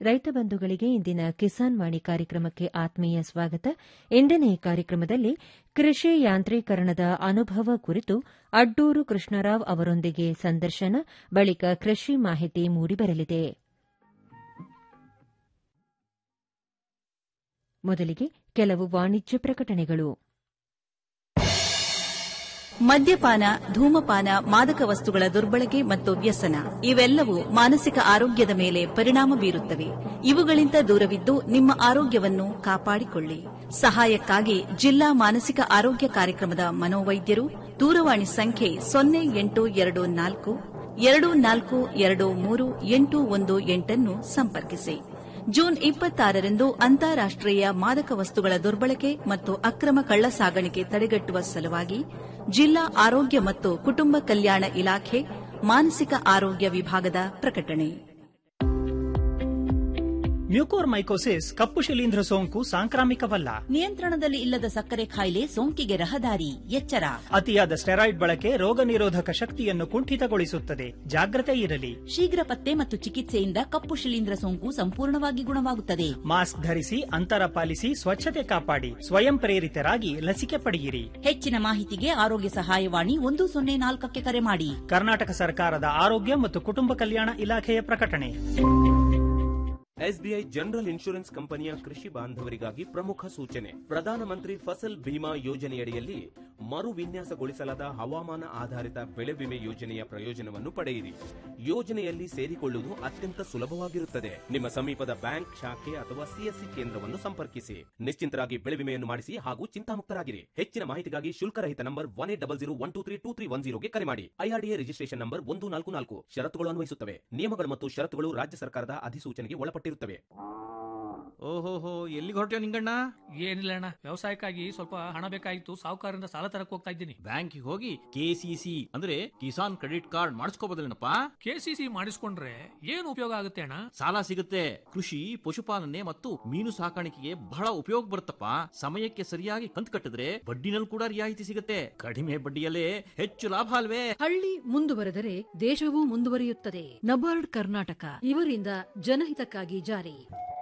ರೈತ ಬಂಧುಗಳಿಗೆ ಇಂದಿನ ಕಿಸಾನ್ ವಾಣಿ ಕಾರ್ಯಕ್ರಮಕ್ಕೆ ಆತ್ಮೀಯ ಸ್ವಾಗತ ಇಂದಿನ ಈ ಕಾರ್ಯಕ್ರಮದಲ್ಲಿ ಕೃಷಿ ಯಾಂತ್ರೀಕರಣದ ಅನುಭವ ಕುರಿತು ಅಡ್ಡೂರು ಕೃಷ್ಣರಾವ್ ಅವರೊಂದಿಗೆ ಸಂದರ್ಶನ ಬಳಿಕ ಕೃಷಿ ಮಾಹಿತಿ ಮೂಡಿಬರಲಿದೆ ಮೊದಲಿಗೆ ಕೆಲವು ವಾಣಿಜ್ಯ ಪ್ರಕಟಣೆಗಳು ಮದ್ಯಪಾನ ಧೂಮಪಾನ ಮಾದಕ ವಸ್ತುಗಳ ದುರ್ಬಳಕೆ ಮತ್ತು ವ್ಯಸನ ಇವೆಲ್ಲವೂ ಮಾನಸಿಕ ಆರೋಗ್ಯದ ಮೇಲೆ ಪರಿಣಾಮ ಬೀರುತ್ತವೆ ಇವುಗಳಿಂದ ದೂರವಿದ್ದು ನಿಮ್ಮ ಆರೋಗ್ಯವನ್ನು ಕಾಪಾಡಿಕೊಳ್ಳಿ ಸಹಾಯಕ್ಕಾಗಿ ಜಿಲ್ಲಾ ಮಾನಸಿಕ ಆರೋಗ್ಯ ಕಾರ್ಯಕ್ರಮದ ಮನೋವೈದ್ಯರು ದೂರವಾಣಿ ಸಂಖ್ಯೆ ಸೊನ್ನೆ ಎಂಟು ಎರಡು ನಾಲ್ಕು ಎರಡು ನಾಲ್ಕು ಎರಡು ಮೂರು ಎಂಟು ಒಂದು ಎಂಟನ್ನು ಸಂಪರ್ಕಿಸಿ ಜೂನ್ ಇಪ್ಪತ್ತಾರರಂದು ಅಂತಾರಾಷ್ಟೀಯ ಮಾದಕ ವಸ್ತುಗಳ ದುರ್ಬಳಕೆ ಮತ್ತು ಅಕ್ರಮ ಕಳ್ಳಸಾಗಣಿಕೆ ತಡೆಗಟ್ಟುವ ಸಲುವಾಗಿ ಜಿಲ್ಲಾ ಆರೋಗ್ಯ ಮತ್ತು ಕುಟುಂಬ ಕಲ್ಯಾಣ ಇಲಾಖೆ ಮಾನಸಿಕ ಆರೋಗ್ಯ ವಿಭಾಗದ ಪ್ರಕಟಣೆ ಮ್ಯೂಕೋರ್ಮೈಕೋಸಿಸ್ ಕಪ್ಪು ಶಿಲೀಂಧ್ರ ಸೋಂಕು ಸಾಂಕ್ರಾಮಿಕವಲ್ಲ ನಿಯಂತ್ರಣದಲ್ಲಿ ಇಲ್ಲದ ಸಕ್ಕರೆ ಕಾಯಿಲೆ ಸೋಂಕಿಗೆ ರಹದಾರಿ ಎಚ್ಚರ ಅತಿಯಾದ ಸ್ಟೆರಾಯ್ಡ್ ಬಳಕೆ ರೋಗ ನಿರೋಧಕ ಶಕ್ತಿಯನ್ನು ಕುಂಠಿತಗೊಳಿಸುತ್ತದೆ ಜಾಗ್ರತೆ ಇರಲಿ ಶೀಘ್ರ ಪತ್ತೆ ಮತ್ತು ಚಿಕಿತ್ಸೆಯಿಂದ ಕಪ್ಪು ಶಿಲೀಂಧ್ರ ಸೋಂಕು ಸಂಪೂರ್ಣವಾಗಿ ಗುಣವಾಗುತ್ತದೆ ಮಾಸ್ಕ್ ಧರಿಸಿ ಅಂತರ ಪಾಲಿಸಿ ಸ್ವಚ್ಛತೆ ಕಾಪಾಡಿ ಸ್ವಯಂ ಪ್ರೇರಿತರಾಗಿ ಲಸಿಕೆ ಪಡೆಯಿರಿ ಹೆಚ್ಚಿನ ಮಾಹಿತಿಗೆ ಆರೋಗ್ಯ ಸಹಾಯವಾಣಿ ಒಂದು ಸೊನ್ನೆ ನಾಲ್ಕಕ್ಕೆ ಕರೆ ಮಾಡಿ ಕರ್ನಾಟಕ ಸರ್ಕಾರದ ಆರೋಗ್ಯ ಮತ್ತು ಕುಟುಂಬ ಕಲ್ಯಾಣ ಇಲಾಖೆಯ ಪ್ರಕಟಣೆ ಎಸ್ಬಿಐ ಜನರಲ್ ಇನ್ಶೂರೆನ್ಸ್ ಕಂಪನಿಯ ಕೃಷಿ ಬಾಂಧವರಿಗಾಗಿ ಪ್ರಮುಖ ಸೂಚನೆ ಪ್ರಧಾನಮಂತ್ರಿ ಫಸಲ್ ಬಿಮಾ ಯೋಜನೆಯಡಿಯಲ್ಲಿ ಮರು ವಿನ್ಯಾಸಗೊಳಿಸಲಾದ ಹವಾಮಾನ ಆಧಾರಿತ ಬೆಳೆ ವಿಮೆ ಯೋಜನೆಯ ಪ್ರಯೋಜನವನ್ನು ಪಡೆಯಿರಿ ಯೋಜನೆಯಲ್ಲಿ ಸೇರಿಕೊಳ್ಳುವುದು ಅತ್ಯಂತ ಸುಲಭವಾಗಿರುತ್ತದೆ ನಿಮ್ಮ ಸಮೀಪದ ಬ್ಯಾಂಕ್ ಶಾಖೆ ಅಥವಾ ಸಿಎಸ್ಸಿ ಕೇಂದ್ರವನ್ನು ಸಂಪರ್ಕಿಸಿ ನಿಶ್ಚಿಂತರಾಗಿ ಬೆಳೆ ವಿಮೆಯನ್ನು ಮಾಡಿಸಿ ಹಾಗೂ ಚಿಂತಾಮುಕ್ತರಾಗಿರಿ ಹೆಚ್ಚಿನ ಮಾಹಿತಿಗಾಗಿ ಶುಲ್ಕರಹಿತ number one eight double zero one two three two three one ಜೀರೋಗೆ ಕರೆ ಮಾಡಿ ಐಆರ್ಡಿಎ ರಿಜಿಸ್ಟ್ರೇಷನ್ ನಂಬರ್ ಒಂದು ನಾಲ್ಕು ನಾಲ್ಕು ಷರತ್ತುಗಳು ಅನ್ವಯಿಸುತ್ತವೆ ನಿಯಮಗಳು ಮತ್ತು ಷರತ್ತುಗಳು ರಾಜ್ಯ ಸರ್ಕಾರದ ಅಧಿಸೂಚನೆಗೆ ಒಳಪಟ್ಟಿರುತ್ತವೆ ಓಹೋಹೋ ಎಲ್ಲಿಗೆ ಹೊರಟ್ಯೋ ನಿಂಗಣ್ಣ ಏನಿಲ್ಲ ಅಣ್ಣ ವ್ಯವಸಾಯಕ್ಕಾಗಿ ಸ್ವಲ್ಪ ಹಣ ಬೇಕಾಗಿತ್ತು ಸಾಹುಕಾರರಿಂದ ಸಾಲ ತರಕ್ ಹೋಗ್ತಾ ಇದ್ದೀನಿ ಬ್ಯಾಂಕಿಗೆ ಹೋಗಿ ಕೆಸಿಸಿ ಅಂದ್ರೆ ಕಿಸಾನ್ ಕ್ರೆಡಿಟ್ ಕಾರ್ಡ್ ಮಾಡಿಸ್ಕೋಬೋದಲ್ಲೇನಪ್ಪ ಕೆಸಿಸಿ ಮಾಡಿಸ್ಕೊಂಡ್ರೆ ಏನು ಉಪಯೋಗ ಆಗುತ್ತೆ ಅಣ್ಣ ಸಾಲ ಸಿಗುತ್ತೆ ಕೃಷಿ ಪಶುಪಾಲನೆ ಮತ್ತು ಮೀನು ಸಾಕಾಣಿಕೆಗೆ ಬಹಳ ಉಪಯೋಗ ಬರುತ್ತಪ್ಪ ಸಮಯಕ್ಕೆ ಸರಿಯಾಗಿ ಕಂತು ಕಟ್ಟಿದ್ರೆ ಬಡ್ಡಿನಲ್ಲಿ ಕೂಡ ರಿಯಾಯಿತಿ ಸಿಗುತ್ತೆ ಕಡಿಮೆ ಬಡ್ಡಿಯಲ್ಲೇ ಹೆಚ್ಚು ಲಾಭ ಅಲ್ವೇ ಹಳ್ಳಿ ಮುಂದುವರೆದರೆ ದೇಶವೂ ಮುಂದುವರಿಯುತ್ತದೆ ನಬಾರ್ಡ್ ಕರ್ನಾಟಕ ಇವರಿಂದ ಜನಹಿತಕ್ಕಾಗಿ ಜಾರಿ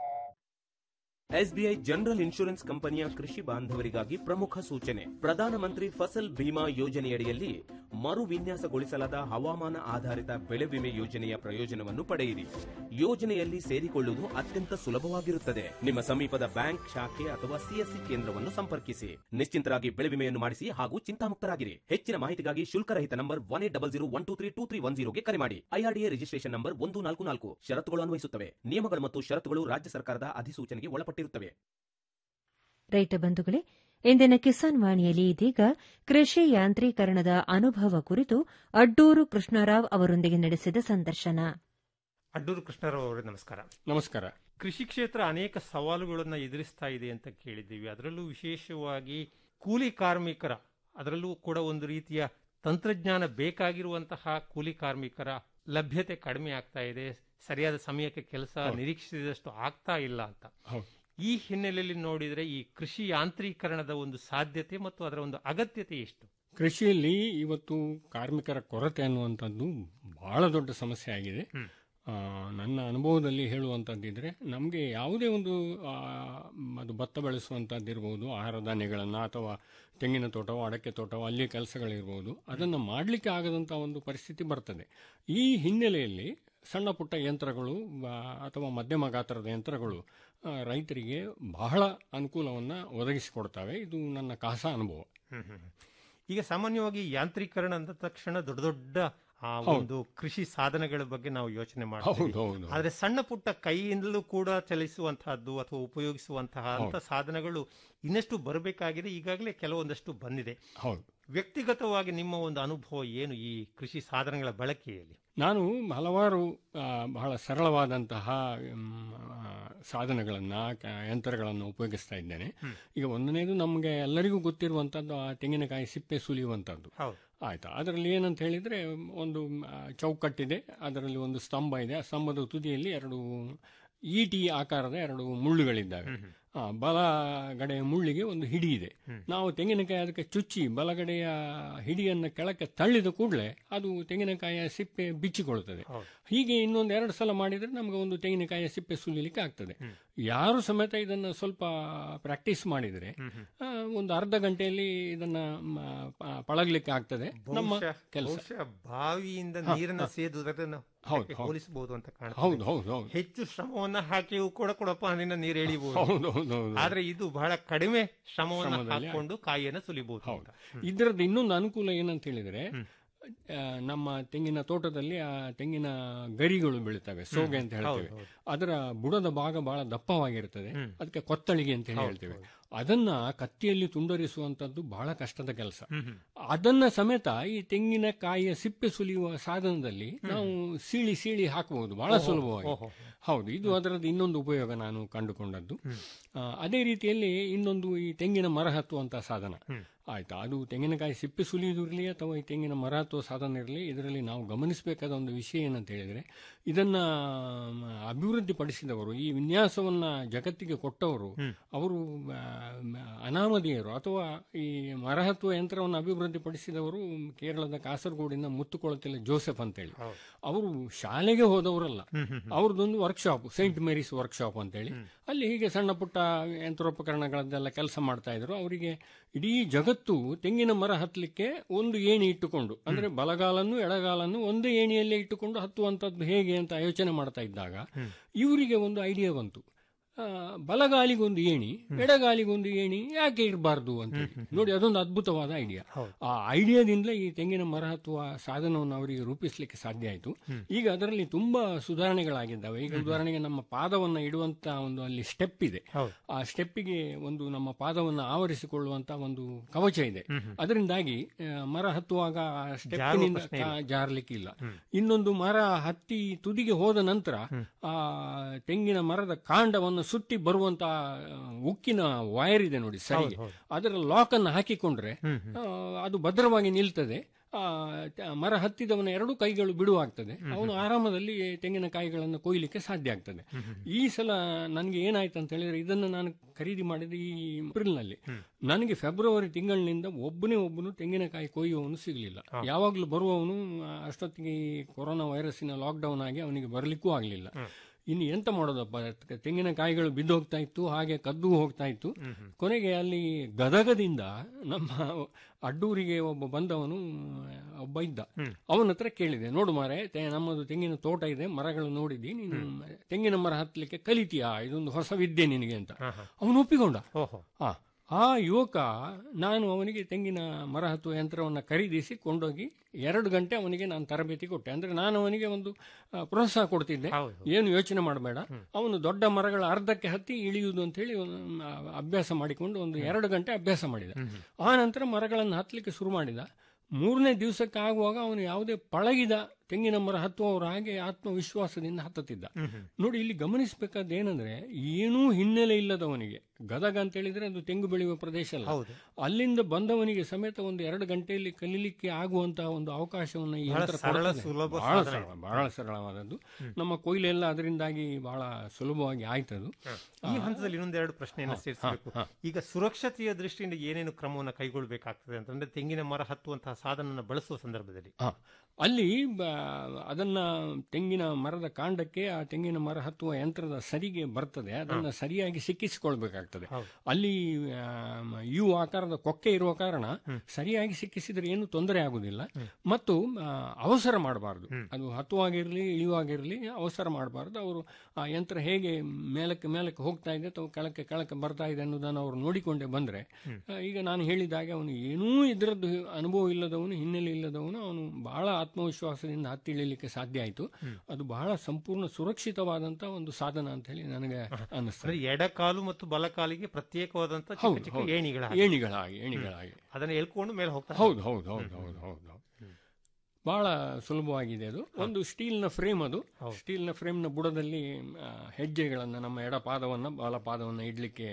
ಎಸ್ಬಿಐ ಜನರಲ್ ಇನ್ಶೂರೆನ್ಸ್ ಕಂಪನಿಯ ಕೃಷಿ ಬಾಂಧವರಿಗಾಗಿ ಪ್ರಮುಖ ಸೂಚನೆ ಪ್ರಧಾನಮಂತ್ರಿ ಫಸಲ್ ಬಿಮಾ ಯೋಜನೆಯಡಿಯಲ್ಲಿ ಮರು ವಿನ್ಯಾಸಗೊಳಿಸಲಾದ ಹವಾಮಾನ ಆಧಾರಿತ ಬೆಳೆ ವಿಮೆ ಯೋಜನೆಯ ಪ್ರಯೋಜನವನ್ನು ಪಡೆಯಿರಿ ಯೋಜನೆಯಲ್ಲಿ ಸೇರಿಕೊಳ್ಳುವುದು ಅತ್ಯಂತ ಸುಲಭವಾಗಿರುತ್ತದೆ ನಿಮ್ಮ ಸಮೀಪದ ಬ್ಯಾಂಕ್ ಶಾಖೆ ಅಥವಾ ಸಿಎಸ್ಸಿ ಕೇಂದ್ರವನ್ನು ಸಂಪರ್ಕಿಸಿ ನಿಶ್ಚಿಂತರಾಗಿ ಬೆಳೆ ವಿಮೆಯನ್ನು ಮಾಡಿಸಿ ಹಾಗೂ ಚಿಂತಾಮುಕ್ತರಾಗಿರಿ ಹೆಚ್ಚಿನ ಮಾಹಿತಿಗಾಗಿ ಶುಲ್ಕರಹಿತ number one eight double zero one two three two three one ಜೀರೋಗೆ ಕರೆ ಮಾಡಿ ಐಆರ್ಡಿಎ ರಿಜಿಸ್ಟ್ರೇಷನ್ ನಂಬರ್ ಒಂದು ನಾಲ್ಕು ನಾಲ್ಕು ಷರತ್ತುಗಳು ಅನ್ವಯಿಸುತ್ತವೆ ನಿಯಮಗಳು ಮತ್ತು ಷರತ್ತುಗಳು ರಾಜ್ಯ ಸರ್ಕಾರದ ಅಧಿಸೂಚನೆಗೆ ಒಳಪಟ್ಟಿರುತ್ತವೆ ರೈತ ಬಂಧುಗಳೇ ಇಂದಿನ ಕಿಸಾನ್ ವಾಣಿಯಲ್ಲಿ ಇದೀಗ ಕೃಷಿ ಯಾಂತ್ರೀಕರಣದ ಅನುಭವ ಕುರಿತು ಅಡ್ಡೂರು ಕೃಷ್ಣರಾವ್ ಅವರೊಂದಿಗೆ ನಡೆಸಿದ ಸಂದರ್ಶನ ಅಡ್ಡೂರು ಕೃಷ್ಣರಾವ್ ಅವರೇ ನಮಸ್ಕಾರ ನಮಸ್ಕಾರ ಕೃಷಿ ಕ್ಷೇತ್ರ ಅನೇಕ ಸವಾಲುಗಳನ್ನು ಎದುರಿಸ್ತಾ ಇದೆ ಅಂತ ಕೇಳಿದ್ದೀವಿ ಅದರಲ್ಲೂ ವಿಶೇಷವಾಗಿ ಕೂಲಿ ಕಾರ್ಮಿಕರ ಅದರಲ್ಲೂ ಕೂಡ ಒಂದು ರೀತಿಯ ತಂತ್ರಜ್ಞಾನ ಬೇಕಾಗಿರುವಂತಹ ಕೂಲಿ ಕಾರ್ಮಿಕರ ಲಭ್ಯತೆ ಕಡಿಮೆ ಆಗ್ತಾ ಇದೆ ಸರಿಯಾದ ಸಮಯಕ್ಕೆ ಕೆಲಸ ನಿರೀಕ್ಷಿಸಿದಷ್ಟು ಆಗ್ತಾ ಇಲ್ಲ ಅಂತ ಈ ಹಿನ್ನೆಲೆಯಲ್ಲಿ ನೋಡಿದರೆ ಈ ಕೃಷಿ ಯಾಂತ್ರೀಕರಣದ ಒಂದು ಸಾಧ್ಯತೆ ಮತ್ತು ಅದರ ಒಂದು ಅಗತ್ಯತೆ ಎಷ್ಟು ಕೃಷಿಯಲ್ಲಿ ಇವತ್ತು ಕಾರ್ಮಿಕರ ಕೊರತೆ ಅನ್ನುವಂಥದ್ದು ಬಹಳ ದೊಡ್ಡ ಸಮಸ್ಯೆ ಆಗಿದೆ ಆ, ನನ್ನ ಅನುಭವದಲ್ಲಿ ಹೇಳುವಂಥದ್ದಿದ್ರೆ ನಮಗೆ ಯಾವುದೇ ಒಂದು ಆ, ಅದು ಭತ್ತ ಬೆಳೆಸುವಂಥದ್ದಿರ್ಬೋದು ಆಹಾರ ಧಾನ್ಯಗಳನ್ನು ಅಥವಾ ತೆಂಗಿನ ತೋಟವೋ ಅಡಕೆ ತೋಟವೋ ಅಲ್ಲಿ ಕೆಲಸಗಳಿರ್ಬೋದು ಅದನ್ನು ಮಾಡಲಿಕ್ಕೆ ಆಗದಂಥ ಒಂದು ಪರಿಸ್ಥಿತಿ ಬರ್ತದೆ ಈ ಹಿನ್ನೆಲೆಯಲ್ಲಿ ಸಣ್ಣ ಪುಟ್ಟ ಯಂತ್ರಗಳು ಆ, ಅಥವಾ ಮಧ್ಯಮ ಗಾತ್ರದ ಯಂತ್ರಗಳು ಆ, ರೈತರಿಗೆ ಬಹಳ ಅನುಕೂಲವನ್ನು ಒದಗಿಸಿಕೊಡ್ತವೆ ಇದು ನನ್ನ ಕಾಸ ಅನುಭವ ಈಗ ಸಾಮಾನ್ಯವಾಗಿ ಯಾಂತ್ರೀಕರಣ ಅಂದ ತಕ್ಷಣ ದೊಡ್ಡ ದೊಡ್ಡ ಆ ಹೌದು. ಒಂದು ಕೃಷಿ ಸಾಧನಗಳ ಬಗ್ಗೆ ನಾವು ಯೋಚನೆ ಹೌದು, ಮಾಡ್ತೀವಿ ಹೌದು. ಆದ್ರೆ ಸಣ್ಣ ಪುಟ್ಟ ಕೈಯಿಂದಲೂ ಕೂಡ ಚಲಿಸುವಂತಹದ್ದು ಅಥವಾ ಉಪಯೋಗಿಸುವಂತಹ ಅಂತ ಹೌದು. ಸಾಧನಗಳು ಇನ್ನಷ್ಟು ಬರಬೇಕಾಗಿದೆ ಈಗಾಗಲೇ ಕೆಲವೊಂದಷ್ಟು ಬಂದಿದೆ ಹೌದು ವ್ಯಕ್ತಿಗತವಾಗಿ ನಿಮ್ಮ ಒಂದು ಅನುಭವ ಏನು ಈ ಕೃಷಿ ಸಾಧನಗಳ ಬಳಕೆಯಲ್ಲಿ ನಾನು ಹಲವಾರು ಆ, ಬಹಳ ಸರಳವಾದಂತಹ ಸಾಧನಗಳನ್ನು ಯಂತ್ರಗಳನ್ನು ಉಪಯೋಗಿಸ್ತಾ ಇದ್ದೇನೆ ಈಗ ಒಂದನೇದು ನಮಗೆ ಎಲ್ಲರಿಗೂ ಗೊತ್ತಿರುವಂಥದ್ದು ಆ ತೆಂಗಿನಕಾಯಿ ಸಿಪ್ಪೆ ಸುಲಿಯುವಂಥದ್ದು ಹೌದು ಆಯ್ತಾ ಅದರಲ್ಲಿ ಏನಂತ ಹೇಳಿದ್ರೆ ಒಂದು ಆ, ಚೌಕಟ್ಟಿದೆ ಅದರಲ್ಲಿ ಒಂದು ಸ್ತಂಭ ಇದೆ ಆ ಸ್ತಂಭದ ತುದಿಯಲ್ಲಿ ಎರಡು ಈಟಿ ಆಕಾರದ ಎರಡು ಮುಳ್ಳುಗಳಿದ್ದಾವೆ ಆ, ಬಲಗಡೆಯ ಮುಳ್ಳಿಗೆ ಒಂದು ಹಿಡಿ ಇದೆ ನಾವು ತೆಂಗಿನಕಾಯಿ ಅದಕ್ಕೆ ಚುಚ್ಚಿ ಬಲಗಡೆಯ ಹಿಡಿಯನ್ನು ಕೆಳಕ್ಕೆ ತಳ್ಳಿದ ಕೂಡಲೇ ಅದು ತೆಂಗಿನಕಾಯಿಯ ಸಿಪ್ಪೆ ಬಿಚ್ಚಿಕೊಳ್ಳುತ್ತದೆ ಹೀಗೆ ಇನ್ನೊಂದು ಎರಡು ಸಲ ಮಾಡಿದರೆ ನಮಗೆ ಒಂದು ತೆಂಗಿನಕಾಯಿಯ ಸಿಪ್ಪೆ ಸುಲಿಲಿಕ್ಕೆ ಆಗ್ತದೆ ಯಾರು ಸಮೇತ ಇದನ್ನು ಸ್ವಲ್ಪ ಪ್ರಾಕ್ಟೀಸ್ ಮಾಡಿದರೆ ಆ, ಒಂದು ಅರ್ಧ ಗಂಟೆಯಲ್ಲಿ ಇದನ್ನ ಮ, ಪ- ಪಳಗ್ಲಿಕ್ಕೆ ಆಗ್ತದೆ ನಮ್ಮ ಬಹುಶಃ- ಕೆಲಸ ಬಹುಶಃ ಬಾವಿಯಿಂದ ಹಾ, ನೀರನ್ನ ಹಾ. ಸೇದುವುದನ್ನು ಹೌದು, ಅದಕ್ಕೆ ಹೌದು. ಹೋಲಿಸಬಹುದು ಅಂತ ಕಾಣ್ತದೆ. ಹೌದು, ಹೌದು, ಹೌದು. ಹೆಚ್ಚು ಶ್ರಮವನ್ನ ಹಾಕಿಯೂ ಕೂಡ ಕೊಡಪ್ಪ ಅದರಿಂದ ನೀರು ಎಳಿಬಹುದು ಹೌದು, ಹೌದು, ಹೌದು. ಆದ್ರೆ ಇದು ಬಹಳ ಕಡಿಮೆ ಶ್ರಮವನ್ನು ಶ್ರಮದಲ್ಲಿ ಹಾಕೊಂಡು ಕಾಯಿಯನ್ನು ಸುಲಿಬಹುದು ಅಂತ. ಇದರದ್ದು ಇನ್ನೊಂದು ಅನುಕೂಲ ಏನಂತ ಹೇಳಿದ್ರೆ ಆ, ನಮ್ಮ ತೆಂಗಿನ ತೋಟದಲ್ಲಿ ಆ ತೆಂಗಿನ ಗರಿಗಳು ಬೀಳ್ತವೆ ಸೋಗೆ ಅಂತ ಹೇಳ್ತೇವೆ ಹೌದು, ಅದರ ಬುಡದ ಭಾಗ ಬಹಳ ದಪ್ಪವಾಗಿರ್ತದೆ ಅದಕ್ಕೆ ಕೊತ್ತಳಿಗೆ ಅಂತ ಹೇಳಿ ಹೇಳ್ತೇವೆ ಅದನ್ನ ಕತ್ತಿಯಲ್ಲಿ ತುಂಡರಿಸುವಂತದ್ದು ಬಹಳ ಕಷ್ಟದ ಕೆಲಸ ಅದನ್ನ ಸಮೇತ ಈ ತೆಂಗಿನಕಾಯಿಯ ಸಿಪ್ಪೆ ಸುಲಿಯುವ ಸಾಧನದಲ್ಲಿ ನಾವು ಸೀಳಿ ಸೀಳಿ ಹಾಕಬಹುದು ಬಹಳ ಓಹೋ, ಸುಲಭವಾಗಿ ಓಹೋ. ಹೌದು ಇದು ಅದರದ್ದು ಇನ್ನೊಂದು ಉಪಯೋಗ ನಾನು ಕಂಡುಕೊಂಡದ್ದು ಆ, ಅದೇ ರೀತಿಯಲ್ಲಿ ಇನ್ನೊಂದು ಈ ತೆಂಗಿನ ಮರ ಹತ್ತುವಂತಹ ಸಾಧನ ಆಯ್ತಾ ಅದು ತೆಂಗಿನಕಾಯಿ ಸಿಪ್ಪೆ ಸುಲಿಯುವುದು ಇರಲಿ ಅಥವಾ ಈ ತೆಂಗಿನ ಮರ ಹತ್ತುವ ಸಾಧನ ಇರಲಿ ಇದರಲ್ಲಿ ನಾವು ಗಮನಿಸಬೇಕಾದ ಒಂದು ವಿಷಯ ಏನಂತ ಹೇಳಿದ್ರೆ ಇದನ್ನ ಮ, ಅಭಿವೃದ್ಧಿಪಡಿಸಿದವರು ಈ ವಿನ್ಯಾಸವನ್ನ ಜಗತ್ತಿಗೆ ಕೊಟ್ಟವರು ಅವರು ಆ, ಮ, ಅನಾಮಧೇಯರು ಅಥವಾ ಈ ಮರ ಹತ್ತುವ ಯಂತ್ರವನ್ನು ಅಭಿವೃದ್ಧಿಪಡಿಸಿದವರು ಕೇರಳದ ಕಾಸರಗೋಡಿನ ಮುತ್ತುಕೊಳತಿಲ್ಲ ಜೋಸೆಫ್ ಅಂತೇಳಿ ಅವರು ಶಾಲೆಗೆ ಹೋದವರಲ್ಲ ಅವ್ರದ್ದೊಂದು ವರ್ಕ್ಶಾಪ್ ಸೈಂಟ್ ಮೇರಿಸ್ ವರ್ಕ್ಶಾಪ್ ಅಂತೇಳಿ ಅಲ್ಲಿ ಹೀಗೆ ಸಣ್ಣ ಪುಟ್ಟ ಯಂತ್ರೋಪಕರಣಗಳದ್ದೆಲ್ಲ ಕೆಲಸ ಮಾಡ್ತಾ ಇದ್ರು ಅವರಿಗೆ ಇಡೀ ಜಗತ್ತು ತೆಂಗಿನ ಮರ ಹತ್ತಲಿಕ್ಕೆ ಒಂದು ಏಣಿ ಇಟ್ಟುಕೊಂಡು ಅಂದ್ರೆ ಬಲಗಾಲನ್ನು ಎಡಗಾಲನ್ನು ಒಂದೇ ಏಣಿಯಲ್ಲೇ ಇಟ್ಟುಕೊಂಡು ಹತ್ತುವಂಥದ್ದು ಹೇಗೆ ಅಂತ ಯೋಚನೆ ಮಾಡ್ತಾ ಇದ್ದಾಗ ಇವರಿಗೆ ಒಂದು ಐಡಿಯಾ ಬಂತು ಆ, ಬಲಗಾಲಿಗೊಂದು ಏಣಿ ಎಡಗಾಲಿಗೊಂದು ಏಣಿ ಯಾಕೆ ಇರಬಾರ್ದು ಅಂತ ಹೇಳಿ. ನೋಡಿ ಅದೊಂದು ಅದ್ಭುತವಾದ ಐಡಿಯಾ ಆ ಐಡಿಯಾದಿಂದಲೇ ಈ ತೆಂಗಿನ ಮರ ಹತ್ತುವ ಸಾಧನವನ್ನು ಅವರಿಗೆ ರೂಪಿಸಲಿಕ್ಕೆ ಸಾಧ್ಯ ಆಯಿತು ಈಗ ಅದರಲ್ಲಿ ತುಂಬಾ ಸುಧಾರಣೆಗಳಾಗಿದ್ದಾವೆ ಈಗ ಉದಾಹರಣೆಗೆ ನಮ್ಮ ಪಾದವನ್ನು ಇಡುವಂತ ಒಂದು ಅಲ್ಲಿ ಸ್ಟೆಪ್ ಇದೆ ಆ ಸ್ಟೆಪ್ಪಿಗೆ ಒಂದು ನಮ್ಮ ಪಾದವನ್ನು ಆವರಿಸಿಕೊಳ್ಳುವಂತ ಒಂದು ಕವಚ ಇದೆ ಅದರಿಂದಾಗಿ ಆ, ಮರ ಹತ್ತುವಾಗ ಸ್ಟೆಪ್ನಿಂದ ಪ್ರಶ್ನೆ ಇಲ್ಲ. ಜಾರಲಿಕ್ಕಿಲ್ಲ ಇನ್ನೊಂದು ಮರ ಹತ್ತಿ ತುದಿಗೆ ಹೋದ ನಂತರ ಆ ತೆಂಗಿನ ಮರದ ಕಾಂಡವನ್ನು ಸುತ್ತಿ ಬರುವಂತ ಆ, ಉಕ್ಕಿನ ವೈರ್ ಇದೆ ನೋಡಿ ಸರಿಗೆ ಅದರ ಲಾಕ್ ಅನ್ನು ಹಾಕಿಕೊಂಡ್ರೆ ಆ, ಅದು ಭದ್ರವಾಗಿ ನಿಲ್ತದೆ ಆ, ತ- ಮರ ಹತ್ತಿದವನ ಎರಡು ಕೈಗಳು ಬಿಡುವಾಗ್ತದೆ ಅವನು ಆರಾಮದಲ್ಲಿ ತೆಂಗಿನಕಾಯಿಗಳನ್ನು ಕೊಯ್ಲಿಕ್ಕೆ ಸಾಧ್ಯ ಆಗ್ತದೆ ಈ ಸಲ ನನಗೆ ಏನಾಯ್ತು ಅಂತ ಹೇಳಿದ್ರೆ ಇದನ್ನು ನಾನು ಖರೀದಿ ಮಾಡಿದ ಈ ಏಪ್ರಿಲ್ನಲ್ಲಿ ನನಗೆ ಫೆಬ್ರವರಿ ತಿಂಗಳಿನಿಂದ ಒಬ್ಬನೇ ಒಬ್ಬನು ತೆಂಗಿನಕಾಯಿ ಕೊಯ್ಯುವವನು ಸಿಗಲಿಲ್ಲ ಯಾವಾಗಲೂ ಬರುವವನು ಆ, ಅಷ್ಟೊತ್ತಿಗೆ ಈ ಕೊರೋನಾ ವೈರಸ್ಸಿನ ಲಾಕ್ಡೌನ್ ಆಗಿ ಅವನಿಗೆ ಬರಲಿಕ್ಕೂ ಆಗಲಿಲ್ಲ ಇನ್ನು ಎಂತ ಮಾಡೋದಪ್ಪ ತೆಂಗಿನಕಾಯಿಗಳು ಬಿದ್ದು ಹೋಗ್ತಾ ಇತ್ತು ಹಾಗೆ ಕದ್ದು ಹೋಗ್ತಾ ಇತ್ತು ಕೊನೆಗೆ ಅಲ್ಲಿ ಗದಗದಿಂದ ನಮ್ಮ ಅಡ್ಡೂರಿಗೆ ಒಬ್ಬ ಬಂದವನು ಒಬ್ಬ ಇದ್ದ ಅವನ ಹತ್ರ ಕೇಳಿದೆ ನೋಡು ಮಾರೆ ತೆ- ನಮ್ಮದು ತೆಂಗಿನ ತೋಟ ಇದೆ ಮರಗಳು ನೋಡಿದ್ದಿ ನೀನು ತೆಂಗಿನ ಮರ ಹತ್ತಲಿಕ್ಕೆ ಕಲಿತೀಯಾ ಇದೊಂದು ಹೊಸ ವಿದ್ಯೆ ನಿನಗೆ ಅಂತ ಅವನು ಒಪ್ಪಿಕೊಂಡ ಆ, ಆ ಯುವಕ ನಾನು ಅವನಿಗೆ ತೆಂಗಿನ ಮರ ಹತ್ತುವ ಯಂತ್ರವನ್ನು ಖರೀದಿಸಿ ಕೊಂಡೋಗಿ ಎರಡು ಗಂಟೆ ಅವನಿಗೆ ನಾನು ತರಬೇತಿ ಕೊಟ್ಟೆ ಅಂದ್ರೆ ನಾನು ಅವನಿಗೆ ಒಂದು ಆ, ಪ್ರೋತ್ಸಾಹ ಕೊಡ್ತಿದ್ದೆ ಏನು ಯೋಚನೆ ಮಾಡಬೇಡ ಅವನು ದೊಡ್ಡ ಮರಗಳ ಅರ್ಧಕ್ಕೆ ಹತ್ತಿ ಇಳಿಯುವುದು ಅಂತ ಹೇಳಿ ಒಂದು, ಆ, ಅಭ್ಯಾಸ ಮಾಡಿಕೊಂಡು ಒಂದು ಎರಡು ಗಂಟೆ ಅಭ್ಯಾಸ ಮಾಡಿದ ಆ ನಂತರ ಮರಗಳನ್ನು ಹತ್ತಲಿಕ್ಕೆ ಶುರು ಮಾಡಿದ ಮೂರನೇ ದಿವಸಕ್ಕೆ ಆಗುವಾಗ ಅವನು ಯಾವುದೇ ಪಳಗಿದ ತೆಂಗಿನ ಮರ ಹತ್ತುವವರು ಹಾಗೆ ಆತ್ಮವಿಶ್ವಾಸದಿಂದ ಹತ್ತುತ್ತಿದ್ದ ನೋಡಿ ಇಲ್ಲಿ ಗಮನಿಸಬೇಕಾದ ಏನಂದ್ರೆ ಏನೂ ಹಿನ್ನೆಲೆ ಇಲ್ಲದವನಿಗೆ ಗದಗ ಅಂತ ಹೇಳಿದ್ರೆ ಅದು ತೆಂಗು ಬೆಳೆಯುವ ಪ್ರದೇಶ ಅಲ್ಲ ಅಲ್ಲಿಂದ ಬಂದವನಿಗೆ ಸಮೇತ ಒಂದು ಎರಡು ಗಂಟೆಯಲ್ಲಿ ಕಲೀಲಿಕ್ಕೆ ಆಗುವಂತಹ ಒಂದು ಅವಕಾಶವನ್ನು ಈ ಬಹಳ ಯಂತ್ರ ಸರಳ, ಕೊಡುತ್ತದೆ. ಸುಲಭ ಬಹಳ ಸಾಧನ ಸರಳ ಬಹಳ ಸರಳವಾದದ್ದು ನಮ್ಮ ಕೊಯ್ಲೆಲ್ಲ ಅದರಿಂದಾಗಿ ಬಹಳ ಸುಲಭವಾಗಿ ಆಯ್ತದು ಈ ಹಂತದಲ್ಲಿ ಇನ್ನೊಂದೆರಡು ಪ್ರಶ್ನೆಯನ್ನು ಹಾ, ಸೇರಿಸಬೇಕು ಹಾ, ಈಗ ಸುರಕ್ಷತೆಯ ದೃಷ್ಟಿಯಿಂದ ಏನೇನು ಕ್ರಮವನ್ನು ಕೈಗೊಳ್ಳಬೇಕಾಗ್ತದೆ ಅಂತಂದ್ರೆ ತೆಂಗಿನ ಮರ ಹತ್ತುವಂತಹ ಸಾಧನ ಬಳಸುವ ಸಂದರ್ಭದಲ್ಲಿ ಆ, ಅಲ್ಲಿ ಬ- ಅದನ್ನ ತೆಂಗಿನ ಮರದ ಕಾಂಡಕ್ಕೆ ಆ ತೆಂಗಿನ ಮರ ಹತ್ತುವ ಯಂತ್ರದ ಸರಿಗೆ ಬರ್ತದೆ ಅದನ್ನ ಸರಿಯಾಗಿ ಸಿಕ್ಕಿಸಿಕೊಳ್ಬೇಕಾಗ್ತದೆ ಅಲ್ಲಿ ಆ, ಯು ಆಕಾರದ ಕೊಕ್ಕೆ ಇರುವ ಕಾರಣ ಸರಿಯಾಗಿ ಸಿಕ್ಕಿಸಿದ್ರೆ ಏನು ತೊಂದರೆ ಆಗುದಿಲ್ಲ ಮತ್ತು ಆ, ಅವಸರ ಮಾಡಬಾರದು ಅದು ಹತ್ತುವಾಗಿರಲಿ ಇಳಿಯುವಾಗಿರಲಿ ಅವಸರ ಮಾಡಬಾರದು ಅವರು ಆ ಯಂತ್ರ ಹೇಗೆ ಮೇಲಕ್ಕೆ ಮೇಲಕ್ಕೆ ಹೋಗ್ತಾ ಇದೆ ಅಥವಾ ಕೆಳಕ್ಕೆ ಕೆಳಕ್ಕೆ ಬರ್ತಾ ಇದೆ ಅನ್ನೋದನ್ನು ಅವರು ನೋಡಿಕೊಂಡೇ ಬಂದ್ರೆ ಆ, ಈಗ ನಾನು ಹೇಳಿದಾಗೆ ಅವನು ಏನೂ ಇದರದ್ದು ಅನುಭವ ಇಲ್ಲದವನು ಹಿನ್ನೆಲೆ ಇಲ್ಲದವನು ಅವನು ಬಹಳ ಆತ್ಮವಿಶ್ವಾಸದಿಂದ ಹತ್ತಿ ಇಳಿಲಿಕ್ಕೆ ಸಾಧ್ಯ ಆಯಿತು ಅದು ಬಹಳ ಸಂಪೂರ್ಣ ಸುರಕ್ಷಿತವಾದಂತ ಒಂದು ಸಾಧನ ಅಂತ ಹೇಳಿ ನನಗೆ ಅನ್ನಿಸ್ತದೆ ಅಂದ್ರೆ ಎಡಕಾಲು ಮತ್ತು ಬಲಕಾಲಿಗೆ ಪ್ರತ್ಯೇಕವಾದಂತ ಚಿಕ್ಕ ಹೌದು, ಚಿಕ್ಕ ಹೌದು. ಏಣಿಗಳ ಏಣಿಗಳಾಗಿ, ಏಣಿಗಳಾಗಿ. ಅದನ್ನ ಎಳ್ಕೊಂಡು ಮೇಲೆ ಹೋಗ್ತಾ ಹೌದು ಹೌದು ಹೌದು ಹೌದು ಹೌದು ಬಹಳ ಸುಲಭವಾಗಿದೆ ಅದು ಒಂದು ಸ್ಟೀಲ್ನ ಫ್ರೇಮ್ ಅದು ಸ್ಟೀಲ್ನ ಫ್ರೇಮ್ನ ಬುಡದಲ್ಲಿ ಆ, ಹೆಜ್ಜೆಗಳನ್ನು ನಮ್ಮ ಎಡ ಪಾದವನ್ನು ಬಲ ಪಾದವನ್ನು ಇಡ್ಲಿಕ್ಕೆ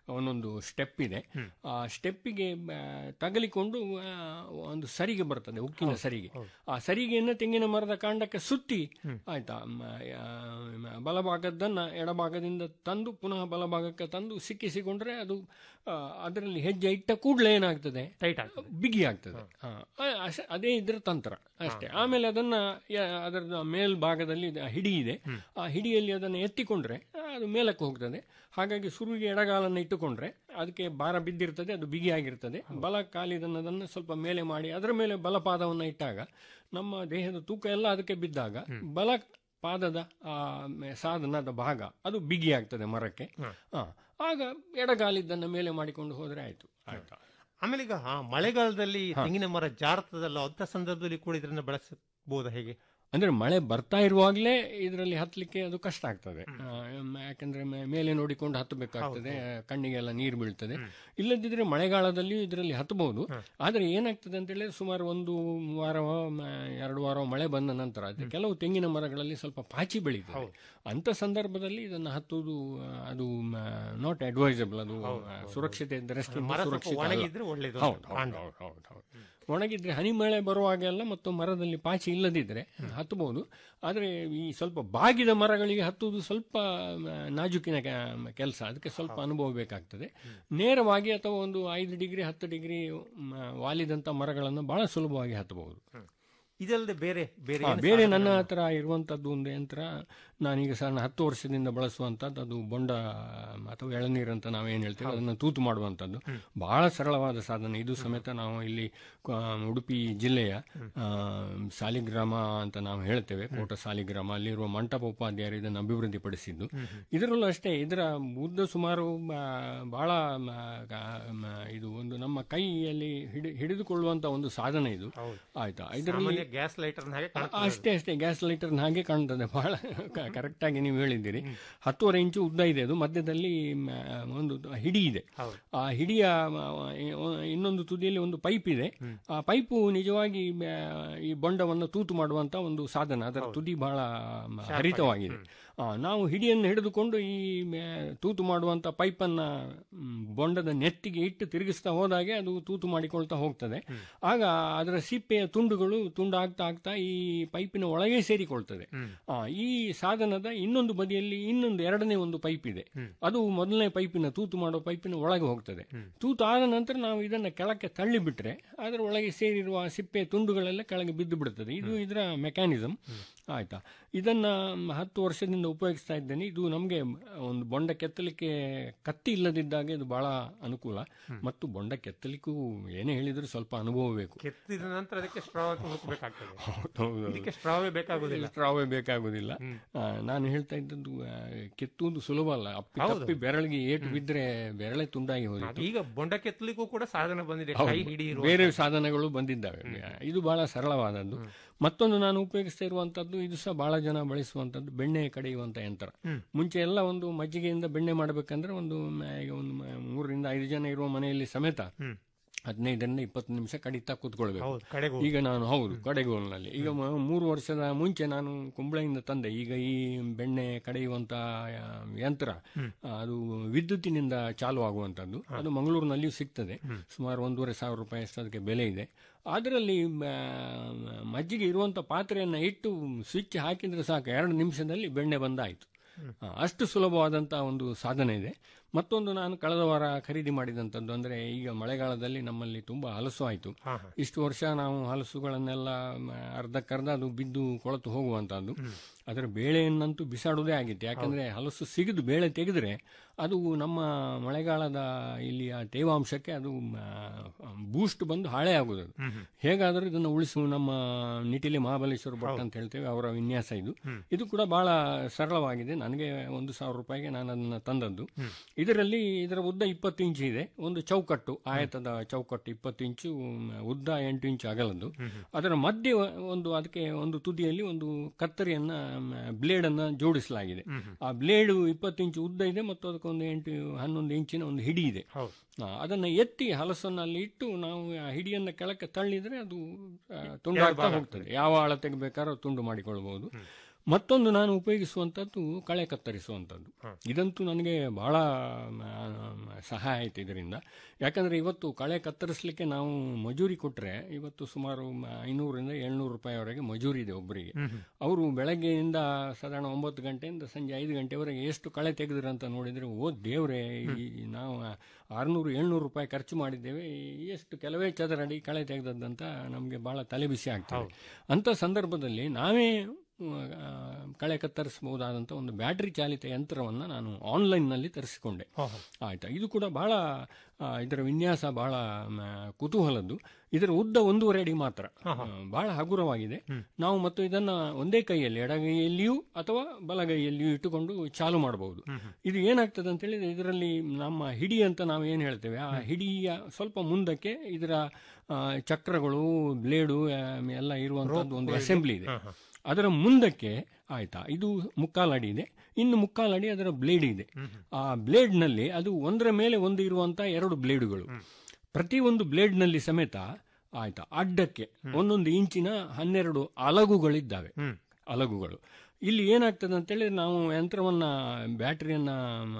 ಒಂದೊಂದು ಸ್ಟೆಪ್ ಇದೆ ಆ ಸ್ಟೆಪ್ಪಿಗೆ ಆ, ತಗಲಿಕೊಂಡು ಆ, ಒಂದು ಸರಿಗೆ ಬರ್ತದೆ ಉಕ್ಕಿನ ಸರಿಗೆ ಆ ಸರಿಗೆಯನ್ನು ತೆಂಗಿನ ಮರದ ಕಾಂಡಕ್ಕೆ ಸುತ್ತಿ ಆಯ್ತಾ ಮ, ಆ, ಮ, ಬಲಭಾಗದನ್ನ ಎಡಭಾಗದಿಂದ ತಂದು ಪುನಃ ಬಲಭಾಗಕ್ಕೆ ತಂದು ಸಿಕ್ಕಿಸಿಕೊಂಡ್ರೆ ಅದು ಆ, ಅದರಲ್ಲಿ ಹೆಜ್ಜೆ ಇಟ್ಟ ಕೂಡಲೇ ಏನಾಗ್ತದೆ ಟೈಟ್ ಆಗ್ತದೆ ಬಿಗಿ ಆಗ್ತದೆ ಆ, ಆ, ಅಷ್ಟೇ- ಅದೇ ಇದ್ರ ತಂತ್ರ ಅಷ್ಟೇ ಆಮೇಲೆ ಅದನ್ನ ಯ- ಅದರ ಮೇಲ್ಭಾಗದಲ್ಲಿ ಇದು ಹಿಡಿ ಇದೆ ಆ ಹಿಡಿಯಲ್ಲಿ ಅದನ್ನು ಎತ್ತಿಕೊಂಡ್ರೆ ಆ, ಅದು ಮೇಲಕ್ಕೆ ಹೋಗ್ತದೆ ಹಾಗಾಗಿ ಸುರುವಿಗೆ ಎಡಗಾಲನ್ನು ಇಟ್ಟುಕೊಂಡ್ರೆ ಅದಕ್ಕೆ ಭಾರ ಬಿದ್ದಿರ್ತದೆ ಅದು ಬಿಗಿಯಾಗಿರ್ತದೆ ಬಲ ಕಾಲಿದನ್ನದನ್ನು ಸ್ವಲ್ಪ ಮೇಲೆ ಮಾಡಿ ಅದರ ಮೇಲೆ ಬಲಪಾದವನ್ನು ಇಟ್ಟಾಗ ನಮ್ಮ ದೇಹದ ತೂಕ ಎಲ್ಲ ಅದಕ್ಕೆ ಬಿದ್ದಾಗ ಬಲ ಪಾದದ ಆ ಮೆ- ಸಾಧನದ ಭಾಗ ಅದು ಬಿಗಿಯಾಗ್ತದೆ ಮರಕ್ಕೆ ಆ, ಆಗ ಎಡಗಾಲಿದ್ದನ್ನ ಮೇಲೆ ಮಾಡಿಕೊಂಡು ಹೋದ್ರೆ ಆಯ್ತು ಆಯ್ತಾ ಆಮೇಲೆ ಈಗ ಆ, ಮಳೆಗಾಲದಲ್ಲಿ ತೆಂಗಿನ ಮರ ಜಾರ್ತದಲ್ಲ ಅಂತ ಸಂದರ್ಭದಲ್ಲಿ ಕೂಡ ಇದನ್ನ ಬಳಸಬಹುದಾ ಹೇಗೆ ಅಂದ್ರೆ ಮಳೆ ಬರ್ತಾ ಇರುವಾಗಲೇ ಇದರಲ್ಲಿ ಹತ್ತಲಿಕ್ಕೆ ಅದು ಕಷ್ಟ ಆಗ್ತದೆ ಆ, ಮ್- ಯಾಕಂದ್ರೆ ಮೇ- ಮೇಲೆ ನೋಡಿಕೊಂಡು ಹತ್ತಬೇಕಾಗ್ತದೆ ಕಣ್ಣಿಗೆಲ್ಲ ನೀರು ಬೀಳ್ತದೆ ಇಲ್ಲದಿದ್ರೆ ಮಳೆಗಾಲದಲ್ಲಿ ಇದರಲ್ಲಿ ಹತ್ತಬಹುದು ಆದ್ರೆ ಏನಾಗ್ತದೆ ಅಂತ ಹೇಳಿದ್ರೆ ಸುಮಾರು ಒಂದು ವಾರ ಮ- ಎರಡು ವಾರ ಮಳೆ ಬಂದ ನಂತರ ಅದು ಕೆಲವು ತೆಂಗಿನ ಮರಗಳಲ್ಲಿ ಸ್ವಲ್ಪ ಪಾಚಿ ಬೆಳೀತದೆ ಅಂತ ಸಂದರ್ಭದಲ್ಲಿ ಇದನ್ನು ಹತ್ತುವುದು ಆ, ಅದು ನಾಟ್ ಅಡ್ವೈಸಬಲ್ ಅದು ಆ, ಸುರಕ್ಷತೆ ದೃಷ್ಟಿಯಿಂದ ಮರ ಸ್ವಲ್ಪ ಸುರಕ್ಷಿತ ಅಲ್ಲ. ಒಣಗಿದ್ರೆ ಒಳ್ಳೇದು ಹೌದು ಹೌದು ಹೌದು ಹೌದು ಹೌದು ಒಣಗಿದ್ರೆ ಹನಿ ಮಳೆ ಬರುವಾಗೆಲ್ಲ ಮತ್ತು ಮರದಲ್ಲಿ ಪಾಚಿ ಇಲ್ಲದಿದ್ರೆ ಹತ್ತಬಹುದು ಆದರೆ ಈ ಸ್ವಲ್ಪ ಬಾಗಿದ ಮರಗಳಿಗೆ ಹತ್ತುವುದು ಸ್ವಲ್ಪ ಮ, ನಾಜೂಕಿನ ಕೆಲಸ ಅದಕ್ಕೆ ಸ್ವಲ್ಪ ಅನುಭವ ಬೇಕಾಗ್ತದೆ ನೇರವಾಗಿ ಅಥವಾ ಒಂದು ಐದು ಡಿಗ್ರಿ ಹತ್ತು ಡಿಗ್ರಿ ಮ, ವಾಲಿದಂಥ ಮರಗಳನ್ನು ಬಹಳ ಸುಲಭವಾಗಿ ಹತ್ತಬಹುದು ಇದಲ್ಲದೆ ಬೇರೆ ಬೇರೆ ಹಾ, ಏನು ಬೇರೆ ಸಾಧನಗಳು? ನನ್ನ ಹತ್ರ ಇರುವಂತದ್ದು ಒಂದು ಯಂತ್ರ ನಾನೀಗ ಸಣ್ಣ ಹತ್ತು ವರ್ಷದಿಂದ ಬಳಸುವಂತದ್ದು ಅದು ಬೊಂಡ ಅಥವಾ ಎಳನೀರು ಅಂತ ನಾವೇನು ಹೇಳ್ತೇವೆ ಅದನ್ನು ತೂತು ಮಾಡುವಂತದ್ದು ಬಹಳ ಸರಳವಾದ ಸಾಧನ ಇದು ಸಮೇತ ನಾವು ಇಲ್ಲಿ ಆ, ಉಡುಪಿ ಜಿಲ್ಲೆಯ ಆ, ಸಾಲಿಗ್ರಾಮ ಅಂತ ನಾವು ಹೇಳ್ತೇವೆ ಕೋಟ ಸಾಲಿಗ್ರಾಮ ಅಲ್ಲಿರುವ ಮಂಟಪ ಉಪಾಧ್ಯಾಯರು ಇದನ್ನು ಅಭಿವೃದ್ಧಿಪಡಿಸಿದ್ದು ಇದರಲ್ಲೂ ಅಷ್ಟೇ ಇದರ ಉದ್ದ ಸುಮಾರು ಆ, ಬಹಳ ಮ, ಗ- ಮ, ಇದು ಒಂದು ನಮ್ಮ ಕೈಯಲ್ಲಿ ಹಿಡಿ ಹಿಡಿದುಕೊಳ್ಳುವಂತ ಒಂದು ಸಾಧನ ಇದು ಆಯ್ತಾ ಇದರಲ್ಲಿ ಸಾಮಾನ್ಯ ಗ್ಯಾಸ್ ಲೈಟರ್ ಹಾಗೆ ಆ, ಕಾಣ್ತದೆ ಅಷ್ಟೇ ಅಷ್ಟೇ ಗ್ಯಾಸ್ ಲೈಟರ್ ಹಾಗೆ ಕಾಣ್ತದೆ ಬಹಳ ಕರೆಕ್ಟ್ ಆಗಿ ನೀವು ಹೇಳಿದ್ದೀರಿ ಹತ್ತುವರೆ ಇಂಚು ಉದ್ದ ಇದೆ ಅದು ಮಧ್ಯದಲ್ಲಿ ಮ, ಒಂದು ಹಿಡಿ ಇದೆ ಆ ಹಿಡಿಯ ಮ, ಇನ್ನೊಂದು ತುದಿಯಲ್ಲಿ ಒಂದು ಪೈಪ್ ಇದೆ ಆ ಪೈಪು ನಿಜವಾಗಿ ಮ, ಈ ಬೊಂಡವನ್ನು ತೂತು ಮಾಡುವಂತ ಒಂದು ಸಾಧನ ಅದರ ತುದಿ ಬಹಳ ಮ, ಹರಿತವಾಗಿದೆ ಆ, ನಾವು ಹಿಡಿಯನ್ನು ಹಿಡಿದುಕೊಂಡು ಈ ಮ, ತೂತು ಮಾಡುವಂತ ಪೈಪನ್ನ ಮ್, ಬೊಂಡದ ನೆತ್ತಿಗೆ ಇಟ್ಟು ತಿರುಗಿಸ್ತಾ ಹೋದಾಗೆ ಅದು ತೂತು ಮಾಡಿಕೊಳ್ತಾ ಹೋಗ್ತದೆ ಆಗ ಅದರ ಸಿಪ್ಪೆಯ ತುಂಡುಗಳು ತುಂಡಾಗ್ತಾ ಆಗ್ತಾ ಈ ಪೈಪಿನ ಒಳಗೆ ಸೇರಿಕೊಳ್ತದೆ ಆ, ಈ ಸಾಧನದ ಇನ್ನೊಂದು ಬದಿಯಲ್ಲಿ ಇನ್ನೊಂದು ಎರಡನೇ ಒಂದು ಪೈಪ್ ಇದೆ ಅದು ಮೊದಲನೇ ಪೈಪಿನ ತೂತು ಮಾಡೋ ಪೈಪಿನ ಒಳಗೆ ಹೋಗ್ತದೆ ತೂತು ಆದ ನಂತರ ನಾವು ಇದನ್ನ ಕೆಳಕ್ಕೆ ತಳ್ಳಿ ಬಿಟ್ರೆ ಅದರ ಒಳಗೆ ಸೇರಿರುವ ಸಿಪ್ಪೆ ತುಂಡುಗಳೆಲ್ಲ ಕೆಳಗೆ ಬಿದ್ದು ಬಿಡುತ್ತದೆ ಇದು ಇದರ ಮೆಕ್ಯಾನಿಸಮ್ ಆಯ್ತಾ ಇದನ್ನ ಮ್, ಹತ್ತು ವರ್ಷದಿಂದ ಉಪಯೋಗಿಸ್ತಾ ಇದ್ದೇನೆ ಇದು ನಮಗೆ ಒಂದು ಬೊಂಡ ಕೆತ್ತಲಿಕ್ಕೆ ಕತ್ತಿ ಇಲ್ಲದಿದ್ದಾಗ ಇದು ಬಹಳ ಅನುಕೂಲ ಮತ್ತು ಬೊಂಡ ಕೆತ್ತಲಿಕ್ಕೂ ಏನೇ ಹೇಳಿದ್ರು ಸ್ವಲ್ಪ ಅನುಭವ ಬೇಕು ಕೆತ್ತಿದ ನಂತರ ಅದಕ್ಕೆ ಸ್ಟ್ರಾವ್ ಹುಡುಕಬೇಕಾಗ್ತದೆ ಹೌದು. ಇದಕ್ಕೆ ಸ್ಟ್ರಾವೇ ಬೇಕಾಗುದಿಲ್ಲ ಸ್ಟ್ರಾವೇ ಬೇಕಾಗುದಿಲ್ಲ ಆ, ನಾನು ಹೇಳ್ತಾ ಇದ್ದದ್ದು ಆ, ಕೆತ್ತುವುದು ಸುಲಭ ಅಲ್ಲ ಅಪ್ಪಿ ಹೌದು. ತಪ್ಪಿ ಬೆರಳಿಗೆ ಏಟು ಬಿದ್ರೆ ಬೆರಳೆ ತುಂಡಾಗಿ ಹೋಗಿತ್ತು ಈಗ ಬೊಂಡ ಕೆತ್ತಲಿಕ್ಕೂ ಕೂಡ ಸಾಧನ ಬಂದಿದೆ ಹೌದು. ಕೈ ಹಿಡಿ ಇರುವ ಬೇರೆ ಸಾಧನಗಳು ಬಂದಿದ್ದಾವೆ ಇದು ಬಹಳ ಸರಳವಾದದ್ದು ಮತ್ತೊಂದು ನಾನು ಉಪಯೋಗಿಸ್ತಾ ಇರುವಂತದ್ದು ಇದು ಸಹ ಬಹಳ ಜನ ಬಳಸುವಂತದ್ದು ಬೆಣ್ಣೆ ಕಡೆಯುವಂತ ಯಂತ್ರ ಮುಂಚೆ ಎಲ್ಲ ಒಂದು ಮಜ್ಜಿಗೆಯಿಂದ ಬೆಣ್ಣೆ ಮಾಡಬೇಕಂದ್ರೆ ಒಂದು ಮ- ಈಗ ಒಂದು ಮ- ಮೂರರಿಂದ ಐದು ಜನ ಇರುವ ಮನೆಯಲ್ಲಿ ಸಮೇತ ಹದಿನೈದರಿಂದ ಇಪ್ಪತ್ತು ನಿಮಿಷ ಕಡಿತಾ ಕೂತ್ಕೊಳ್ಬೇಕು ಹೌದು, ಕಡೆಗೂ. ಈಗ ನಾನು ಹೌದು ಕಡೆಗೋಲ್ನಲ್ಲಿ ಈಗ ಮ- ಮೂರು ವರ್ಷದ ಮುಂಚೆ ನಾನು ಕುಂಬಳೆಯಿಂದ ತಂದೆ ಈಗ ಈ ಬೆಣ್ಣೆ ಕಡೆಯುವಂತ ಆ, ಯಂತ್ರ ಆ, ಅದು ವಿದ್ಯುತ್ತಿನಿಂದ ಚಾಲು ಆಗುವಂತದ್ದು ಅದು ಮಂಗಳೂರಿನಲ್ಲಿಯೂ ಸಿಗ್ತದೆ ಸುಮಾರು ಒಂದೂವರೆ ಸಾವಿರ ರೂಪಾಯಿ ಅಷ್ಟು ಅದಕ್ಕೆ ಬೆಲೆ ಇದೆ ಅದರಲ್ಲಿ ಮ- ಮಜ್ಜಿಗೆ ಇರುವಂತ ಪಾತ್ರೆಯನ್ನ ಇಟ್ಟು ಸ್ವಿಚ್ ಹಾಕಿದ್ರೆ ಸಾಕು ಎರಡು ನಿಮಿಷದಲ್ಲಿ ಬೆಣ್ಣೆ ಬಂದಾಯಿತು ಆ, ಅಷ್ಟು ಸುಲಭವಾದಂಥ ಒಂದು ಸಾಧನೆ ಇದೆ ಮತ್ತೊಂದು ನಾನು ಕಳೆದ ವಾರ ಖರೀದಿ ಮಾಡಿದಂಥದ್ದು ಅಂದರೆ ಈಗ ಮಳೆಗಾಲದಲ್ಲಿ ನಮ್ಮಲ್ಲಿ ತುಂಬ ಹಲಸು ಆಯಿತು ಇಷ್ಟು ವರ್ಷ ನಾವು ಹಲಸುಗಳನ್ನೆಲ್ಲ ಮ, ಅರ್ಧಕ್ಕರ್ಧ ಅದು ಬಿದ್ದು ಕೊಳತು ಹೋಗುವಂಥದ್ದು ಅದರ ಬೇಳೆಯನ್ನಂತೂ ಬಿಸಾಡುವುದೇ ಆಗಿತ್ತು ಯಾಕಂದರೆ ಹಲಸು ಸಿಗಿದು ಬೇಳೆ ತೆಗೆದ್ರೆ ಅದು ನಮ್ಮ ಮಳೆಗಾಲದ ಇಲ್ಲಿಯ ತೇವಾಂಶಕ್ಕೆ ಅದು ಬೂಸ್ಟ್ ಬಂದು ಹಾಳೆ ಆಗುವುದು ಅದು. ಹೇಗಾದರೂ ಇದನ್ನು ಉಳಿಸುವ ನಮ್ಮ ನಿಟಿಲಿ ಮಹಾಬಲೇಶ್ವರ ಭಟ್ ಅಂತ ಹೇಳ್ತೇವೆ ಅವರ ವಿನ್ಯಾಸ ಇದು ಇದು ಕೂಡ ಬಹಳ ಸರಳವಾಗಿದೆ ನನಗೆ ಒಂದು ಸಾವಿರ ರೂಪಾಯಿಗೆ ನಾನು ಅದನ್ನು ತಂದದ್ದು ಇದರಲ್ಲಿ ಇದರ ಉದ್ದ ಇಪ್ಪತ್ತು ಇಂಚು ಇದೆ ಒಂದು ಚೌಕಟ್ಟು ಆಯತದ ಚೌಕಟ್ಟು ಇಪ್ಪತ್ತು ಇಂಚು ಮ್, ಉದ್ದ ಎಂಟು ಇಂಚು ಅಗಲದ್ದು ಅದರ ಮಧ್ಯೆ ಒಂದು ಅದಕ್ಕೆ ಒಂದು ತುದಿಯಲ್ಲಿ ಒಂದು ಕತ್ತರಿಯನ್ನ ಬ್ಲೇಡ್ ಅನ್ನ ಜೋಡಿಸಲಾಗಿದೆ ಆ ಬ್ಲೇಡ್ ಇಪ್ಪತ್ತು ಇಂಚು ಉದ್ದ ಇದೆ ಮತ್ತು ಅದಕ್ಕೊಂದು ಎಂಟು ಹನ್ನೊಂದು ಇಂಚಿನ ಒಂದು ಹಿಡಿ ಇದೆ ಆ, ಅದನ್ನ ಎತ್ತಿ ಹಲಸನ್ನು ಅಲ್ಲಿ ಇಟ್ಟು ನಾವು ಆ ಹಿಡಿಯನ್ನ ಕೆಳಕ್ಕೆ ತಳ್ಳಿದ್ರೆ ಅದು ಆ, ತುಂಡಾಗ್ತಾ ಹೋಗ್ತದೆ ಯಾವ ಅಳತೆಗೆ ಬೇಕಾದ್ರೂ ತುಂಡು ಮಾಡಿಕೊಳ್ಬಹುದು ಮತ್ತೊಂದು ನಾನು ಉಪಯೋಗಿಸುವಂಥದ್ದು ಕಳೆ ಕತ್ತರಿಸುವಂಥದ್ದು ಇದಂತೂ ನನಗೆ ಬಹಳ ಮ, ಸಹಾಯ ಆಯ್ತು ಇದರಿಂದ ಯಾಕಂದ್ರೆ ಇವತ್ತು ಕಳೆ ಕತ್ತರಿಸಲಿಕ್ಕೆ ನಾವು ಮಜೂರಿ ಕೊಟ್ಟರೆ ಇವತ್ತು ಸುಮಾರು ಮ- ಐನೂರರಿಂದ ಏಳ್ನೂರು ರೂಪಾಯಿವರೆಗೆ ಮಜೂರಿ ಇದೆ ಒಬ್ಬರಿಗೆ ಅವರು ಬೆಳಗ್ಗೆಯಿಂದ ಸಾಧಾರಣ ಒಂಬತ್ತು ಗಂಟೆಯಿಂದ ಸಂಜೆ ಐದು ಗಂಟೆವರೆಗೆ ಎಷ್ಟು ಕಳೆ ತೆಗೆದ್ರು ಅಂತ ನೋಡಿದ್ರೆ ಓ ದೇವ್ರೆ ಈ ನಾವು ಆರುನೂರು ಏಳ್ನೂರು ರೂಪಾಯಿ ಖರ್ಚು ಮಾಡಿದ್ದೇವೆ ಎಷ್ಟು ಕೆಲವೇ ಚದರಡಿ ಕಳೆ ತೆಗೆದದ್ದಂತ ನಮಗೆ ಬಹಳ ತಲೆ ಬಿಸಿ ಆಗ್ತದೆ ಅಂತ ಸಂದರ್ಭದಲ್ಲಿ ನಾವೇ ಆ, ಕಳೆ ಕತ್ತರಿಸಬಹುದಾದಂಥ ಒಂದು ಬ್ಯಾಟರಿ ಚಾಲಿತ ಯಂತ್ರವನ್ನು ನಾನು ಆನ್ಲೈನ್ನಲ್ಲಿ ತರಿಸಿಕೊಂಡೆ ಆಯ್ತಾ ಇದು ಕೂಡ ಬಹಳ ಆ, ಇದರ ವಿನ್ಯಾಸ ಬಹಳ ಮ, ಕುತೂಹಲದ್ದು ಇದರ ಉದ್ದ ಒಂದೂವರೆ ಅಡಿ ಮಾತ್ರ ಆ, ಬಹಳ ಹಗುರವಾಗಿದೆ ನಾವು ಮತ್ತು ಇದನ್ನ ಒಂದೇ ಕೈಯಲ್ಲಿ ಎಡಗೈಯಲ್ಲಿಯೂ ಅಥವಾ ಬಲಗೈಯಲ್ಲಿಯೂ ಇಟ್ಟುಕೊಂಡು ಚಾಲು ಮಾಡಬಹುದು ಇದು ಏನಾಗ್ತದೆ ಅಂತ ಹೇಳಿದ್ರೆ ಇದರಲ್ಲಿ ನಮ್ಮ ಹಿಡಿ ಅಂತ ನಾವು ಏನು ಹೇಳ್ತೇವೆ ಆ ಹಿಡಿಯ ಸ್ವಲ್ಪ ಮುಂದಕ್ಕೆ ಇದರ ಆ, ಚಕ್ರಗಳು ಬ್ಲೇಡು ಆ, ಎಲ್ಲ ಇರುವಂತದ್ದು ಒಂದು ಅಸೆಂಬ್ಲಿ ಇದೆ ಅದರ ಮುಂದಕ್ಕೆ ಆಯ್ತಾ ಇದು ಮುಕ್ಕಾಲಡಿ ಇದೆ ಇನ್ನು ಮುಕ್ಕಾಲಡಿ ಅದರ ಬ್ಲೇಡ್ ಇದೆ ಆ ಬ್ಲೇಡ್ನಲ್ಲಿ ಅದು ಒಂದರ ಮೇಲೆ ಒಂದು ಇರುವಂತ ಎರಡು ಬ್ಲೇಡುಗಳು ಪ್ರತಿ ಒಂದು ಬ್ಲೇಡ್ನಲ್ಲಿ ಸಮೇತ ಆಯ್ತಾ ಅಡ್ಡಕ್ಕೆ ಒಂದೊಂದು ಇಂಚಿನ ಹನ್ನೆರಡು ಅಲಗುಗಳಿದ್ದಾವೆ ಅಲಗುಗಳು ಇಲ್ಲಿ ಏನಾಗ್ತದೆ ಅಂತೇಳಿ ನಾವು ಯಂತ್ರವನ್ನ ಬ್ಯಾಟರಿಯನ್ನ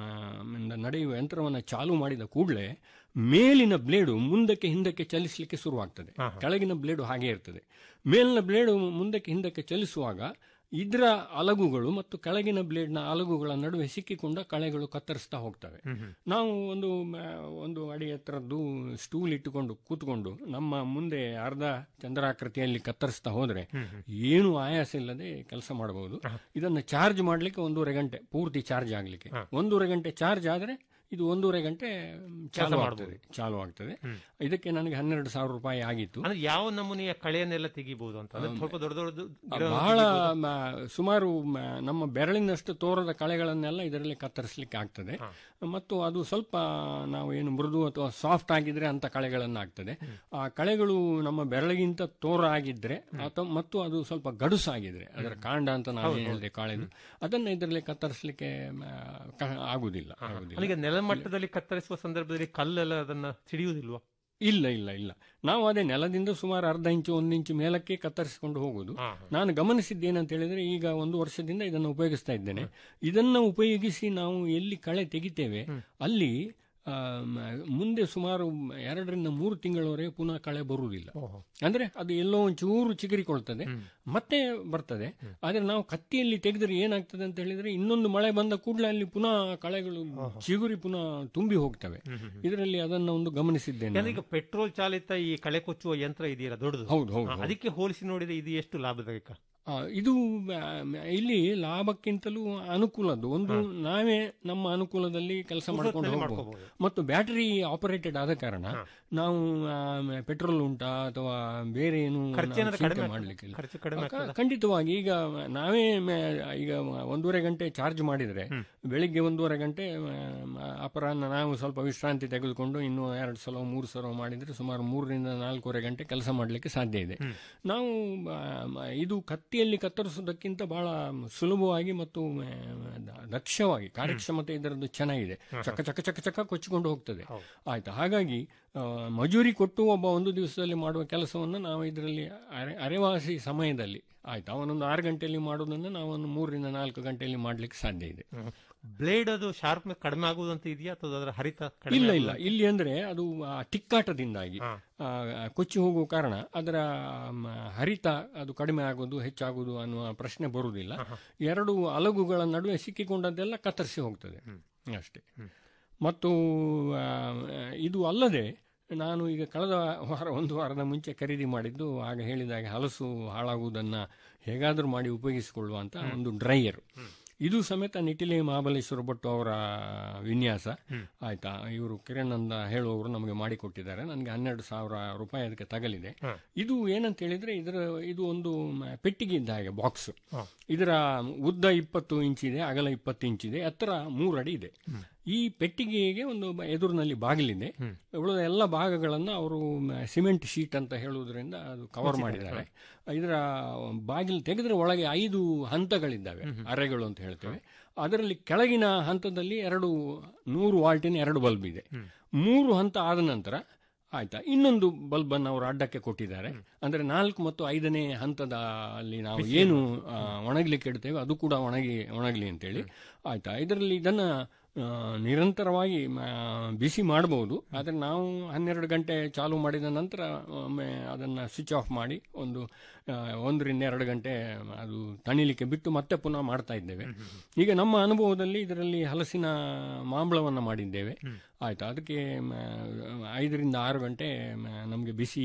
ಮ, ನಡೆಯುವ ಯಂತ್ರವನ್ನ ಚಾಲು ಮಾಡಿದ ಕೂಡಲೇ ಮೇಲಿನ ಬ್ಲೇಡು ಮುಂದಕ್ಕೆ ಹಿಂದಕ್ಕೆ ಚಲಿಸಲಿಕ್ಕೆ ಶುರುವಾಗ್ತದೆ ಕೆಳಗಿನ ಬ್ಲೇಡು ಹಾಗೆ ಇರ್ತದೆ ಮೇಲಿನ ಬ್ಲೇಡು ಮುಂದಕ್ಕೆ ಹಿಂದಕ್ಕೆ ಚಲಿಸುವಾಗ ಇದರ ಅಲಗುಗಳು ಮತ್ತು ಕೆಳಗಿನ ಬ್ಲೇಡ್ನ ಅಲಗುಗಳ ನಡುವೆ ಸಿಕ್ಕಿಕೊಂಡ ಕಳೆಗಳು ಕತ್ತರಿಸ್ತಾ ಹೋಗ್ತವೆ ನಾವು ಒಂದು ಮ, ಒಂದು ಅಡಿ ಎತ್ತರದ್ದು ಸ್ಟೂಲ್ ಇಟ್ಟುಕೊಂಡು ಕೂತ್ಕೊಂಡು ನಮ್ಮ ಮುಂದೆ ಅರ್ಧ ಚಂದ್ರಾಕೃತಿಯಲ್ಲಿ ಕತ್ತರಿಸ್ತಾ ಹೋದ್ರೆ ಏನು ಆಯಾಸ ಇಲ್ಲದೆ ಕೆಲಸ ಮಾಡಬಹುದು ಇದನ್ನು ಚಾರ್ಜ್ ಮಾಡಲಿಕ್ಕೆ ಒಂದೂವರೆ ಗಂಟೆ ಪೂರ್ತಿ ಚಾರ್ಜ್ ಆಗಲಿಕ್ಕೆ ಒಂದೂವರೆ ಗಂಟೆ ಚಾರ್ಜ್ ಆದರೆ ಇದು ಒಂದೂವರೆ ಗಂಟೆ ಚಾಲು ಆಗ್ತದೆ ಚಾಲು ಆಗ್ತದೆ ಇದಕ್ಕೆ ನನಗೆ ಹನ್ನೆರಡು ಸಾವಿರ ರೂಪಾಯಿ ಆಗಿತ್ತು ಅಂದ್ರೆ ಯಾವ ನಮೂನೆಯ ಕಳೆಯನ್ನೆಲ್ಲ ತೆಗಿಬಹುದು ಅಂತ ಅಂದ್ರೆ ಸ್ವಲ್ಪ ದೊಡ್ಡ ದೊಡ್ಡ ಗಿಡ ಬಹಳ ಮ- ಸುಮಾರು ಮ- ನಮ್ಮ ಬೆರಳಿನಷ್ಟು ತೋರದ ಕಳೆಗಳನ್ನೆಲ್ಲ ಇದರಲ್ಲಿ ಕತ್ತರಿಸಲಿಕ್ಕೆ ಆಗ್ತದೆ ಮತ್ತು ಅದು ಸ್ವಲ್ಪ ನಾವು ಏನು ಮೃದು ಅಥವಾ ಸಾಫ್ಟ್ ಆಗಿದ್ರೆ ಅಂತ ಕಳೆಗಳನ್ನು ಆಗ್ತದೆ ಆ ಕಳೆಗಳು ನಮ್ಮ ಬೆರಳಿಗಿಂತ ತೋರ ಆಗಿದ್ರೆ ಅಥವಾ ಮತ್ತು ಅದು ಸ್ವಲ್ಪ ಗಡುಸಾಗಿದ್ರೆ ಅದರ ಕಾಂಡ ಅಂತ ನಾವು ಏನು ಹೇಳಿದೆ ಕಾಳೆದು ಅದನ್ನ ಇದರಲ್ಲಿ ಕತ್ತರಿಸಲಿಕ್ಕೆ ಮ, ಕ- ಆಗುದಿಲ್ಲ ಆಗುದಿಲ್ಲ ಈಗ ನೆಲಮಟ್ಟದಲ್ಲಿ ಕತ್ತರಿಸುವ ಸಂದರ್ಭದಲ್ಲಿ ಕಲ್ಲೆಲ್ಲ ಅದನ್ನ ಸಿಡಿಯುವುದಿಲ್ವಾ ಇಲ್ಲ ಇಲ್ಲ ಇಲ್ಲ ನಾವು ಅದೇ ನೆಲದಿಂದ ಸುಮಾರು ಅರ್ಧ ಇಂಚು ಒಂದು ಇಂಚು ಮೇಲಕ್ಕೆ ಕತ್ತರಿಸಿಕೊಂಡು ಹೋಗುದು ನಾನು ಗಮನಿಸಿದ್ದೇನಂತ ಹೇಳಿದ್ರೆ ಈಗ ಒಂದು ವರ್ಷದಿಂದ ಇದನ್ನು ಉಪಯೋಗಿಸ್ತಾ ಇದ್ದೇನೆ ಇದನ್ನ ಉಪಯೋಗಿಸಿ ನಾವು ಎಲ್ಲಿ ಕಳೆ ತೆಗಿತೇವೆ ಅಲ್ಲಿ ಆ, ಮ, ಮುಂದೆ ಸುಮಾರು ಎರಡರಿಂದ ಮೂರು ತಿಂಗಳವರೆಗೆ ಪುನಃ ಕಳೆ ಬರುವುದಿಲ್ಲ ಅಂದ್ರೆ ಅದು ಎಲ್ಲೋ ಒಂಚೂರು ಚಿಗುರಿಕೊಳ್ತದೆ ಮತ್ತೆ ಬರ್ತದೆ ಆದ್ರೆ ನಾವು ಕತ್ತಿಯಲ್ಲಿ ತೆಗೆದ್ರೆ ಏನಾಗ್ತದೆ ಅಂತ ಹೇಳಿದ್ರೆ ಇನ್ನೊಂದು ಮಳೆ ಬಂದ ಕೂಡಲೇ ಅಲ್ಲಿ ಪುನಃ ಕಳೆಗಳು ಚಿಗುರಿ ಪುನಃ ತುಂಬಿ ಹೋಗ್ತವೆ ಇದರಲ್ಲಿ ಅದನ್ನ ಒಂದು ಗಮನಿಸಿದ್ದೇನೆ ಯಾಕಂದ್ರೆ ಈಗ ಪೆಟ್ರೋಲ್ ಚಾಲಿತ ಈ ಕಳೆ ಕೊಚ್ಚುವ ಯಂತ್ರ ಇದೆಯಲ್ಲ ದೊಡ್ಡದು ಹೌದು, ಹೌದು, ಹಾ, ಹೌದು. ಅದಕ್ಕೆ ಹೋಲಿಸಿ ನೋಡಿದ್ರೆ ಇದು ಎಷ್ಟು ಲಾಭದಾಯಕ ಆ, ಇದು ಆ, ಇಲ್ಲಿ ಲಾಭಕ್ಕಿಂತಲೂ ಅನುಕೂಲದ್ದು ಒಂದು ನಾವೇ ನಮ್ಮ ಅನುಕೂಲದಲ್ಲಿ ಕೆಲಸ ಮಾಡ್ಕೊಂಡು ಪುರ್ಸೊತ್ತಿನಲ್ಲಿ ಹೋಗ್ಬೋದು ಮಾಡ್ಕೋಬಹುದು. ಮತ್ತು ಬ್ಯಾಟರಿ ಆಪರೇಟೆಡ್ ಆದ ಕಾರಣ ನಾವು ಆ, ಪೆಟ್ರೋಲ್ ಉಂಟಾ ಅಥವಾ ಬೇರೆ ಏನು ನಾವು ಖರ್ಚೇನಾದ್ರು ಚಿಂತೆ ಕಡಿಮೆ ಆಗ್ತದಾ? ಮಾಡ್ಲಿಕ್ಕಿಲ್ಲ ಖರ್ಚು ಕಡಿಮೆ ಆ, ಕ- ಆಗ್ತದಾ? ಖಂಡಿತವಾಗಿ ಈಗ ನಾವೇ ಮ- ಈಗ ಒಂದೂವರೆ ಗಂಟೆ ಚಾರ್ಜ್ ಮಾಡಿದ್ರೆ ಬೆಳಿಗ್ಗೆ ಒಂದೂವರೆ ಗಂಟೆ ಆ, ಅಪರಾಹ್ನ ನಾವು ಸ್ವಲ್ಪ ವಿಶ್ರಾಂತಿ ತೆಗೆದುಕೊಂಡು ಇನ್ನು ಎರಡು ಸಲ ಮೂರು ಸಲ ಮಾಡಿದ್ರೆ ಸುಮಾರು ಮೂರರಿಂದ ನಾಲ್ಕೂವರೆ ಗಂಟೆ ಕೆಲಸ ಮಾಡಲಿಕ್ಕೆ ಸಾಧ್ಯ ಇದೆ ನಾವು ಆ, ಮ- ಇದು ಕತ್ತಿಯಲ್ಲಿ ಕತ್ತರಿಸುವುದಕ್ಕಿಂತ ಬಹಳ ಸುಲಭವಾಗಿ ಮತ್ತು ಆ, ದ- ದಕ್ಷವಾಗಿ ಕಾರ್ಯಕ್ಷಮತೆ ಇದರದ್ದು ಚೆನ್ನಾಗಿದೆ ಚಕ ಚಕ ಚಕ ಚಕ ಕೊಚ್ಚಿಕೊಂಡು ಹೋಗ್ತದೆ ಆಯ್ತಾ ಹಾಗಾಗಿ ಆ, ಮಜೂರಿ ಕೊಟ್ಟು ಒಬ್ಬ ಒಂದು ದಿವಸದಲ್ಲಿ ಮಾಡುವ ಕೆಲಸವನ್ನು ನಾವು ಇದರಲ್ಲಿ ಅರೆ ಅರೆವಾಸಿ ಸಮಯದಲ್ಲಿ ಆಯ್ತಾ ಅವನೊಂದು ಆರು ಗಂಟೆಯಲ್ಲಿ ಮಾಡೋದನ್ನು ನಾವು ಒಂದು ಮೂರರಿಂದ ನಾಲ್ಕು ಗಂಟೆಯಲ್ಲಿ ಮಾಡ್ಲಿಕ್ಕೆ ಸಾಧ್ಯ ಇದೆ ಬ್ಲೇಡ್ ಅದು ಶಾರ್ಪ್ ಕಡಿಮೆ ಆಗುವುದಂತ ಇದೆಯಾ ಅಥವಾ ಅದರ ಹರಿತ ಕಡಿಮೆ ಇಲ್ಲ ಇಲ್ಲ ಆಗುವುದಂತ? ಇಲ್ಲಿ ಅಂದ್ರೆ ಅದು ಆ ತಿಕ್ಕಾಟದಿಂದಾಗಿ ಹಾ. ಆ, ಕೊಚ್ಚಿ ಹೋಗುವ ಕಾರಣ ಅದರ ಮ, ಹರಿತ ಅದು ಕಡಿಮೆ ಆಗೋದು ಹೆಚ್ಚಾಗುವುದು ಅನ್ನುವ ಪ್ರಶ್ನೆ ಬರುವುದಿಲ್ಲ ಎರಡು ಅಲಗುಗಳ ನಡುವೆ ಸಿಕ್ಕಿಕೊಂಡದ್ದೆಲ್ಲ ಕತ್ತರಿಸಿ ಹೋಗ್ತದೆ ಅಷ್ಟೇ ಮತ್ತು ಆ, ಇದು ಅಲ್ಲದೆ ನಾನು ಈಗ ಕಳೆದ ವಾರ ಒಂದು ವಾರದ ಮುಂಚೆ ಖರೀದಿ ಮಾಡಿದ್ದು ಆಗ ಹೇಳಿದಾಗ ಹಲಸು ಹಾಳಾಗುವುದನ್ನು ಹೇಗಾದರೂ ಮಾಡಿ ಉಪಯೋಗಿಸಿಕೊಳ್ಳುವ ಅಂತ ಒಂದು ಡ್ರೈಯರ್ ಇದು ಸಮೇತ ನಿಟಿಲೆ ಮಹಾಬಲೇಶ್ವರ ಭಟ್ಟು ಅವರ ವಿನ್ಯಾಸ ಆಯ್ತಾ ಇವರು ಕಿರಣ್ ಅಂತ ಹೇಳುವವರು ನಮಗೆ ಮಾಡಿಕೊಟ್ಟಿದ್ದಾರೆ ನನಗೆ ಹನ್ನೆರಡು ಸಾವಿರ ರೂಪಾಯಿ ಅದಕ್ಕೆ ತಗಲಿದೆ ಇದು ಏನಂತ ಹೇಳಿದ್ರೆ ಇದರ ಇದು ಒಂದು ಮ- ಪೆಟ್ಟಿಗೆ ಇದ್ದ ಹಾಗೆ ಬಾಕ್ಸ್ ಇದರ ಉದ್ದ ಇಪ್ಪತ್ತು ಇಂಚಿದೆ ಅಗಲ ಇಪ್ಪತ್ತು ಇಂಚಿದೆ ಎತ್ತರ ಮೂರು ಅಡಿ ಇದೆ ಈ ಪೆಟ್ಟಿಗೆಗೆ ಒಂದು ಬ- ಎದುರಿನಲ್ಲಿ ಬಾಗಿಲಿದೆ ಉಳಿದ ಎಲ್ಲ ಭಾಗಗಳನ್ನು ಅವರು ಮ- ಸಿಮೆಂಟ್ ಶೀಟ್ ಅಂತ ಹೇಳುವುದರಿಂದ ಅದು ಕವರ್ ಮಾಡಿದ್ದಾರೆ ಇದರ ಬಾಗಿಲು ತೆಗೆದ್ರೆ ಒಳಗೆ ಐದು ಹಂತಗಳಿದ್ದಾವೆ ಅರೆಗಳು ಅಂತ ಹೇಳ್ತೇವೆ ಅದರಲ್ಲಿ ಕೆಳಗಿನ ಹಂತದಲ್ಲಿ ಎರಡು ನೂರು ವಾಲ್ಟಿನ ಎರಡು ಬಲ್ಬ್ ಇದೆ ಮೂರು ಹಂತ ಆದ ನಂತರ ಆಯ್ತಾ ಇನ್ನೊಂದು ಬಲ್ಬ್ ಅನ್ನು ಅವರು ಅಡ್ಡಕ್ಕೆ ಕೊಟ್ಟಿದ್ದಾರೆ ಅಂದ್ರೆ ನಾಲ್ಕು ಮತ್ತು ಐದನೇ ಹಂತದ ಅಲ್ಲಿ ನಾವು ಏನು ಆ, ಒಣಗ್ಲಿಕ್ಕೆ ಇಡ್ತೇವೆ ಅದು ಕೂಡ ಒಣಗಿ ಒಣಗಲಿ ಅಂತೇಳಿ ಆಯ್ತಾ ಇದರಲ್ಲಿ ಇದನ್ನ ಆ, ನಿರಂತರವಾಗಿ ಮ, ಬಿಸಿ ಮಾಡಬಹುದು ಆದರೆ ನಾವು ಹನ್ನೆರಡು ಗಂಟೆ ಚಾಲು ಮಾಡಿದ ನಂತರ ಒಮ್ಮೆ ಅದನ್ನು ಸ್ವಿಚ್ ಆಫ್ ಮಾಡಿ ಒಂದು ಆ, ಒಂದರಿಂದ ಎರಡು ಗಂಟೆ ಅದು ತಣಿಲಿಕ್ಕೆ ಬಿಟ್ಟು ಮತ್ತೆ ಪುನಃ ಮಾಡ್ತಾ ಇದ್ದೇವೆ ಈಗ ನಮ್ಮ ಅನುಭವದಲ್ಲಿ ಇದರಲ್ಲಿ ಹಲಸಿನ ಮಾಂಬಳವನ್ನು ಮಾಡಿದ್ದೇವೆ ಆಯ್ತಾ ಅದಕ್ಕೆ ಮ, ಐದರಿಂದ ಆರು ಗಂಟೆ ನಮಗೆ ಬಿಸಿ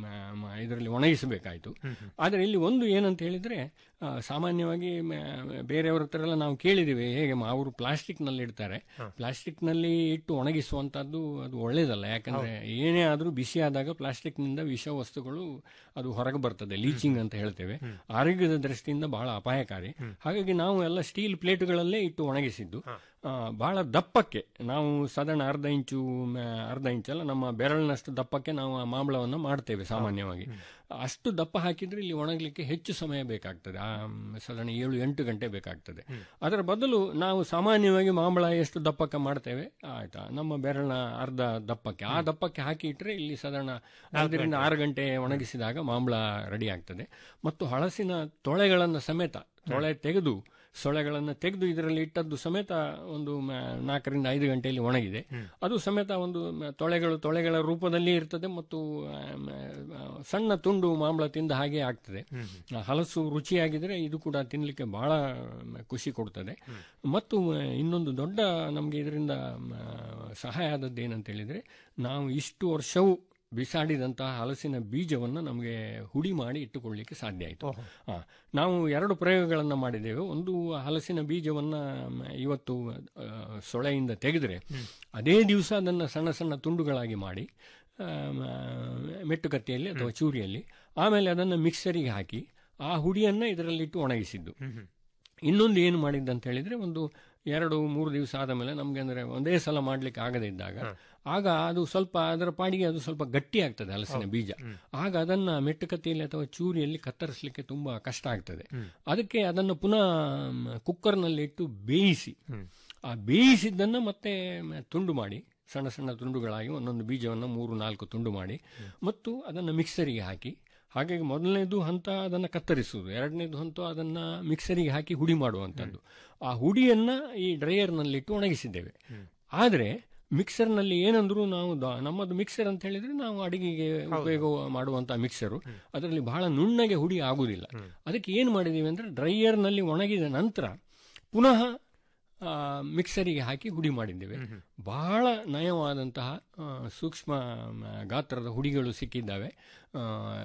ಇದರಲ್ಲಿ ಒಣಗಿಸಬೇಕಾಯಿತು ಆದರೆ ಇಲ್ಲಿ ಒಂದು ಏನಂತ ಹೇಳಿದ್ರೆ ಆ, ಸಾಮಾನ್ಯವಾಗಿ ಮ, ಬೇರೆಯವರ ಹತ್ರ ಎಲ್ಲ ನಾವು ಕೇಳಿದ್ದೇವೆ ಹೇಗೆ ಮ- ಅವರು ಪ್ಲಾಸ್ಟಿಕ್ ನಲ್ಲಿ ಇಡ್ತಾರೆ ಪ್ಲಾಸ್ಟಿಕ್ ನಲ್ಲಿ ಇಟ್ಟು ಒಣಗಿಸುವಂತದ್ದು ಅದು ಒಳ್ಳೇದಲ್ಲ ಯಾಕಂದ್ರೆ ಏನೇ ಆದ್ರೂ ಬಿಸಿ ಆದಾಗ ಪ್ಲಾಸ್ಟಿಕ್ ನಿಂದ ವಿಷ ವಸ್ತುಗಳು ಅದು ಹೊರಗೆ ಬರ್ತದೆ ಲೀಚಿಂಗ್ ಅಂತ ಹೇಳ್ತೇವೆ ಆರೋಗ್ಯದ ದೃಷ್ಟಿಯಿಂದ ಬಹಳ ಅಪಾಯಕಾರಿ ಹಾಗಾಗಿ ನಾವು ಎಲ್ಲ ಸ್ಟೀಲ್ ಪ್ಲೇಟ್ಗಳಲ್ಲೇ ಇಟ್ಟು ಒಣಗಿಸಿದ್ದು ಆ, ಬಹಳ ದಪ್ಪಕ್ಕೆ ನಾವು ಸಾಧಾರಣ ಅರ್ಧ ಇಂಚು ಮ, ಅರ್ಧ ಇಂಚಲ್ಲ ನಮ್ಮ ಬೆರಳಿನಷ್ಟು ದಪ್ಪಕ್ಕೆ ನಾವು ಆ ಮಾಂಬಳವನ್ನು ಮಾಡ್ತೇವೆ ಸಾಮಾನ್ಯವಾಗಿ ಅಷ್ಟು ದಪ್ಪ ಹಾಕಿದ್ರೆ ಇಲ್ಲಿ ಒಣಗಲಿಕ್ಕೆ ಹೆಚ್ಚು ಸಮಯ ಬೇಕಾಗ್ತದೆ ಆ, ಮ್, ಸಾಧಾರಣ ಏಳು ಎಂಟು ಗಂಟೆ ಬೇಕಾಗ್ತದೆ ಅದರ ಬದಲು ನಾವು ಸಾಮಾನ್ಯವಾಗಿ ಮಾಂಬಳ ಎಷ್ಟು ದಪ್ಪಕ್ಕೆ ಮಾಡ್ತೇವೆ ಆಯ್ತಾ ನಮ್ಮ ಬೆರಳಿನ ಅರ್ಧ ದಪ್ಪಕ್ಕೆ ಆ ದಪ್ಪಕ್ಕೆ ಹಾಕಿ ಇಟ್ಟರೆ ಇಲ್ಲಿ ಸಾಧಾರಣ ಐದರಿಂದ ಆರು ಗಂಟೆ ಒಣಗಿಸಿದಾಗ ಮಾಂಬಳ ರೆಡಿ ಆಗ್ತದೆ ಮತ್ತು ಹಳಸಿನ ತೊಳೆಗಳನ್ನು ಸಮೇತ ತೊಳೆ ತೆಗೆದು ಸೊಳೆಗಳನ್ನು ತೆಗೆದು ಇದರಲ್ಲಿ ಇಟ್ಟದ್ದು ಸಮೇತ ಒಂದು ಮ, ನಾಲ್ಕರಿಂದ ಐದು ಗಂಟೆಯಲ್ಲಿ ಒಣಗಿದೆ ಅದು ಸಮೇತ ಒಂದು ಮ, ತೊಳೆಗಳು ತೊಳೆಗಳ ರೂಪದಲ್ಲಿ ಇರ್ತದೆ ಮತ್ತು ಆ, ಮ, ಆ, ಸಣ್ಣ ತುಂಡು ಮಾಂಬಳ ತಿಂದ ಹಾಗೆ ಆಗ್ತದೆ ಆ, ಹಲಸು ರುಚಿಯಾಗಿದ್ರೆ ಇದು ಕೂಡ ತಿನ್ನಲಿಕ್ಕೆ ಬಹಳ ಮ, ಖುಷಿ ಕೊಡ್ತದೆ ಮತ್ತು ಮ, ಇನ್ನೊಂದು ದೊಡ್ಡ ನಮಗೆ ಇದರಿಂದ ಮ, ಸಹಾಯ ಆದದ್ದು ಏನಂತ ಹೇಳಿದ್ರೆ ನಾವು ಇಷ್ಟು ವರ್ಷವೂ ಬಿಸಾಡಿದಂತಹ ಹಲಸಿನ ಬೀಜವನ್ನು ನಮಗೆ ಹುಡಿ ಮಾಡಿ ಇಟ್ಟುಕೊಳ್ಳಿಕ್ಕೆ ಸಾಧ್ಯ ಆಯಿತು ನಾವು ಎರಡು ಪ್ರಯೋಗಗಳನ್ನು ಮಾಡಿದ್ದೇವೆ ಒಂದು ಹಲಸಿನ ಬೀಜವನ್ನು ಮ, ಇವತ್ತು ಆ, ಸೊಳೆಯಿಂದ ತೆಗೆದ್ರೆ ಅದೇ ದಿವಸ ಅದನ್ನು ಸಣ್ಣ ಸಣ್ಣ ತುಂಡುಗಳಾಗಿ ಮಾಡಿ ಆ, ಮ, ಮೆಟ್ಟುಕತ್ತಿಯಲ್ಲಿ ಅಥವಾ ಚೂರಿಯಲ್ಲಿ ಆಮೇಲೆ ಅದನ್ನು ಮಿಕ್ಸರಿಗೆ ಹಾಕಿ ಆ ಹುಡಿಯನ್ನು ಇದರಲ್ಲಿಟ್ಟು ಒಣಗಿಸಿದ್ದು ಇನ್ನೊಂದು ಏನು ಮಾಡಿದ್ದು ಅಂತ ಹೇಳಿದ್ರೆ ಒಂದು ಎರಡು ಮೂರು ದಿವಸ ಆದ ಮೇಲೆ ನಮ್ಗೆ ಅಂದ್ರೆ ಒಂದೇ ಸಲ ಮಾಡ್ಲಿಕ್ಕೆ ಆಗದೇ ಇದ್ದಾಗ ಆಗ ಅದು ಸ್ವಲ್ಪ ಅದರ ಪಾಡಿಗೆ ಅದು ಸ್ವಲ್ಪ ಗಟ್ಟಿ ಆಗ್ತದೆ ಹಲಸಿನ ಬೀಜ ಆಗ ಅದನ್ನ ಮೆಟ್ಟುಕತ್ತಿಯಲ್ಲಿ ಅಥವಾ ಚೂರಿಯಲ್ಲಿ ಕತ್ತರಿಸಲಿಕ್ಕೆ ತುಂಬಾ ಕಷ್ಟ ಆಗ್ತದೆ ಅದಕ್ಕೆ ಅದನ್ನು ಪುನಃ ಕುಕ್ಕರ್ನಲ್ಲಿ ಇಟ್ಟು ಬೇಯಿಸಿ ಆ ಬೇಯಿಸಿದ್ದನ್ನು ಮತ್ತೆ ಮ- ತುಂಡು ಮಾಡಿ ಸಣ್ಣ ಸಣ್ಣ ತುಂಡುಗಳಾಗಿ ಒಂದೊಂದು ಬೀಜವನ್ನು ಮೂರು ನಾಲ್ಕು ತುಂಡು ಮಾಡಿ ಮತ್ತು ಅದನ್ನು ಮಿಕ್ಸರಿಗೆ ಹಾಕಿ ಹಾಗಾಗಿ ಮೊದಲನೇದು ಹಂತ ಅದನ್ನು ಕತ್ತರಿಸುವುದು ಎರಡನೇದು ಹಂತ ಅದನ್ನು ಮಿಕ್ಸರಿಗೆ ಹಾಕಿ ಹುಡಿ ಮಾಡುವಂಥದ್ದು ಆ ಹುಡಿಯನ್ನ ಈ ಡ್ರೈಯರ್ನಲ್ಲಿಟ್ಟು ಒಣಗಿಸಿದ್ದೇವೆ ಆದರೆ ಮಿಕ್ಸರ್ನಲ್ಲಿ ಏನಂದ್ರು ನಾವು ದ- ನಮ್ಮದು ಮಿಕ್ಸರ್ ಅಂತ ಹೇಳಿದ್ರೆ ನಾವು ಅಡಿಗೆಗೆ ಉಪಯೋಗ ಮಾಡುವಂತಹ ಮಿಕ್ಸರು ಅದರಲ್ಲಿ ಬಹಳ ನುಣ್ಣಗೆ ಹುಡಿ ಆಗುವುದಿಲ್ಲ ಅದಕ್ಕೆ ಏನು ಮಾಡಿದ್ದೀವಿ ಅಂದ್ರೆ ಡ್ರೈಯರ್ನಲ್ಲಿ ಒಣಗಿದ ನಂತರ ಪುನಃ ಆ, ಮಿಕ್ಸರಿಗೆ ಹಾಕಿ ಹುಡಿ ಮಾಡಿದ್ದೇವೆ ಬಹಳ ನಯವಾದಂತಹ ಆ, ಸೂಕ್ಷ್ಮ ಮ, ಗಾತ್ರದ ಹುಡಿಗಳು ಸಿಕ್ಕಿದ್ದಾವೆ ಆ,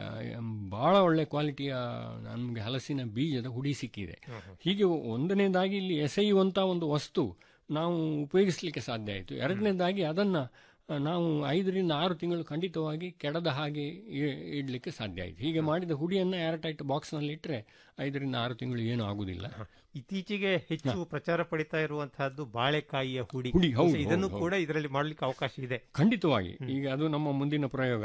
ಬಹಳ ಒಳ್ಳೆ ಕ್ವಾಲಿಟಿಯ ನಮಗೆ ಹಲಸಿನ ಬೀಜದ ಹುಡಿ ಸಿಕ್ಕಿದೆ ಹೀಗೆ ಒಂದನೇದಾಗಿ ಇಲ್ಲಿ ಎಸೆಯುವಂತ ಒಂದು ವಸ್ತು ನಾವು ಉಪಯೋಗಿಸಲಿಕ್ಕೆ ಸಾಧ್ಯ ಆಯಿತು ಎರಡನೇದಾಗಿ ಅದನ್ನ ಆ, ನಾವು ಐದರಿಂದ ಆರು ತಿಂಗಳು ಖಂಡಿತವಾಗಿ ಕೆಡದ ಹಾಗೆ ಇ- ಇಡ್ಲಿಕ್ಕೆ ಸಾಧ್ಯ ಆಯಿತು ಹೀಗೆ ಮಾಡಿದ ಹುಡಿಯನ್ನ ಏರ್ಟೈಟ್ ಬಾಕ್ಸ್ನಲ್ಲಿ ಇಟ್ಟರೆ ಐದರಿಂದ ಆರು ತಿಂಗಳು ಏನೂ ಆಗುದಿಲ್ಲ ಇತ್ತೀಚೆಗೆ ಹೆಚ್ಚು ಪ್ರಚಾರ ಪಡಿತಾ ಇರುವಂತಹದ್ದು ಬಾಳೆಕಾಯಿಯ ಹುಡಿ ಹುಡಿ, ಹೌದು, ಇದನ್ನು ಹೌದು, ಕೂಡ ಇದರಲ್ಲಿ ಮಾಡ್ಲಿಕ್ಕೆ ಅವಕಾಶ ಇದೆ ಖಂಡಿತವಾಗಿ ಈಗ ಅದು ನಮ್ಮ ಮುಂದಿನ ಪ್ರಯೋಗ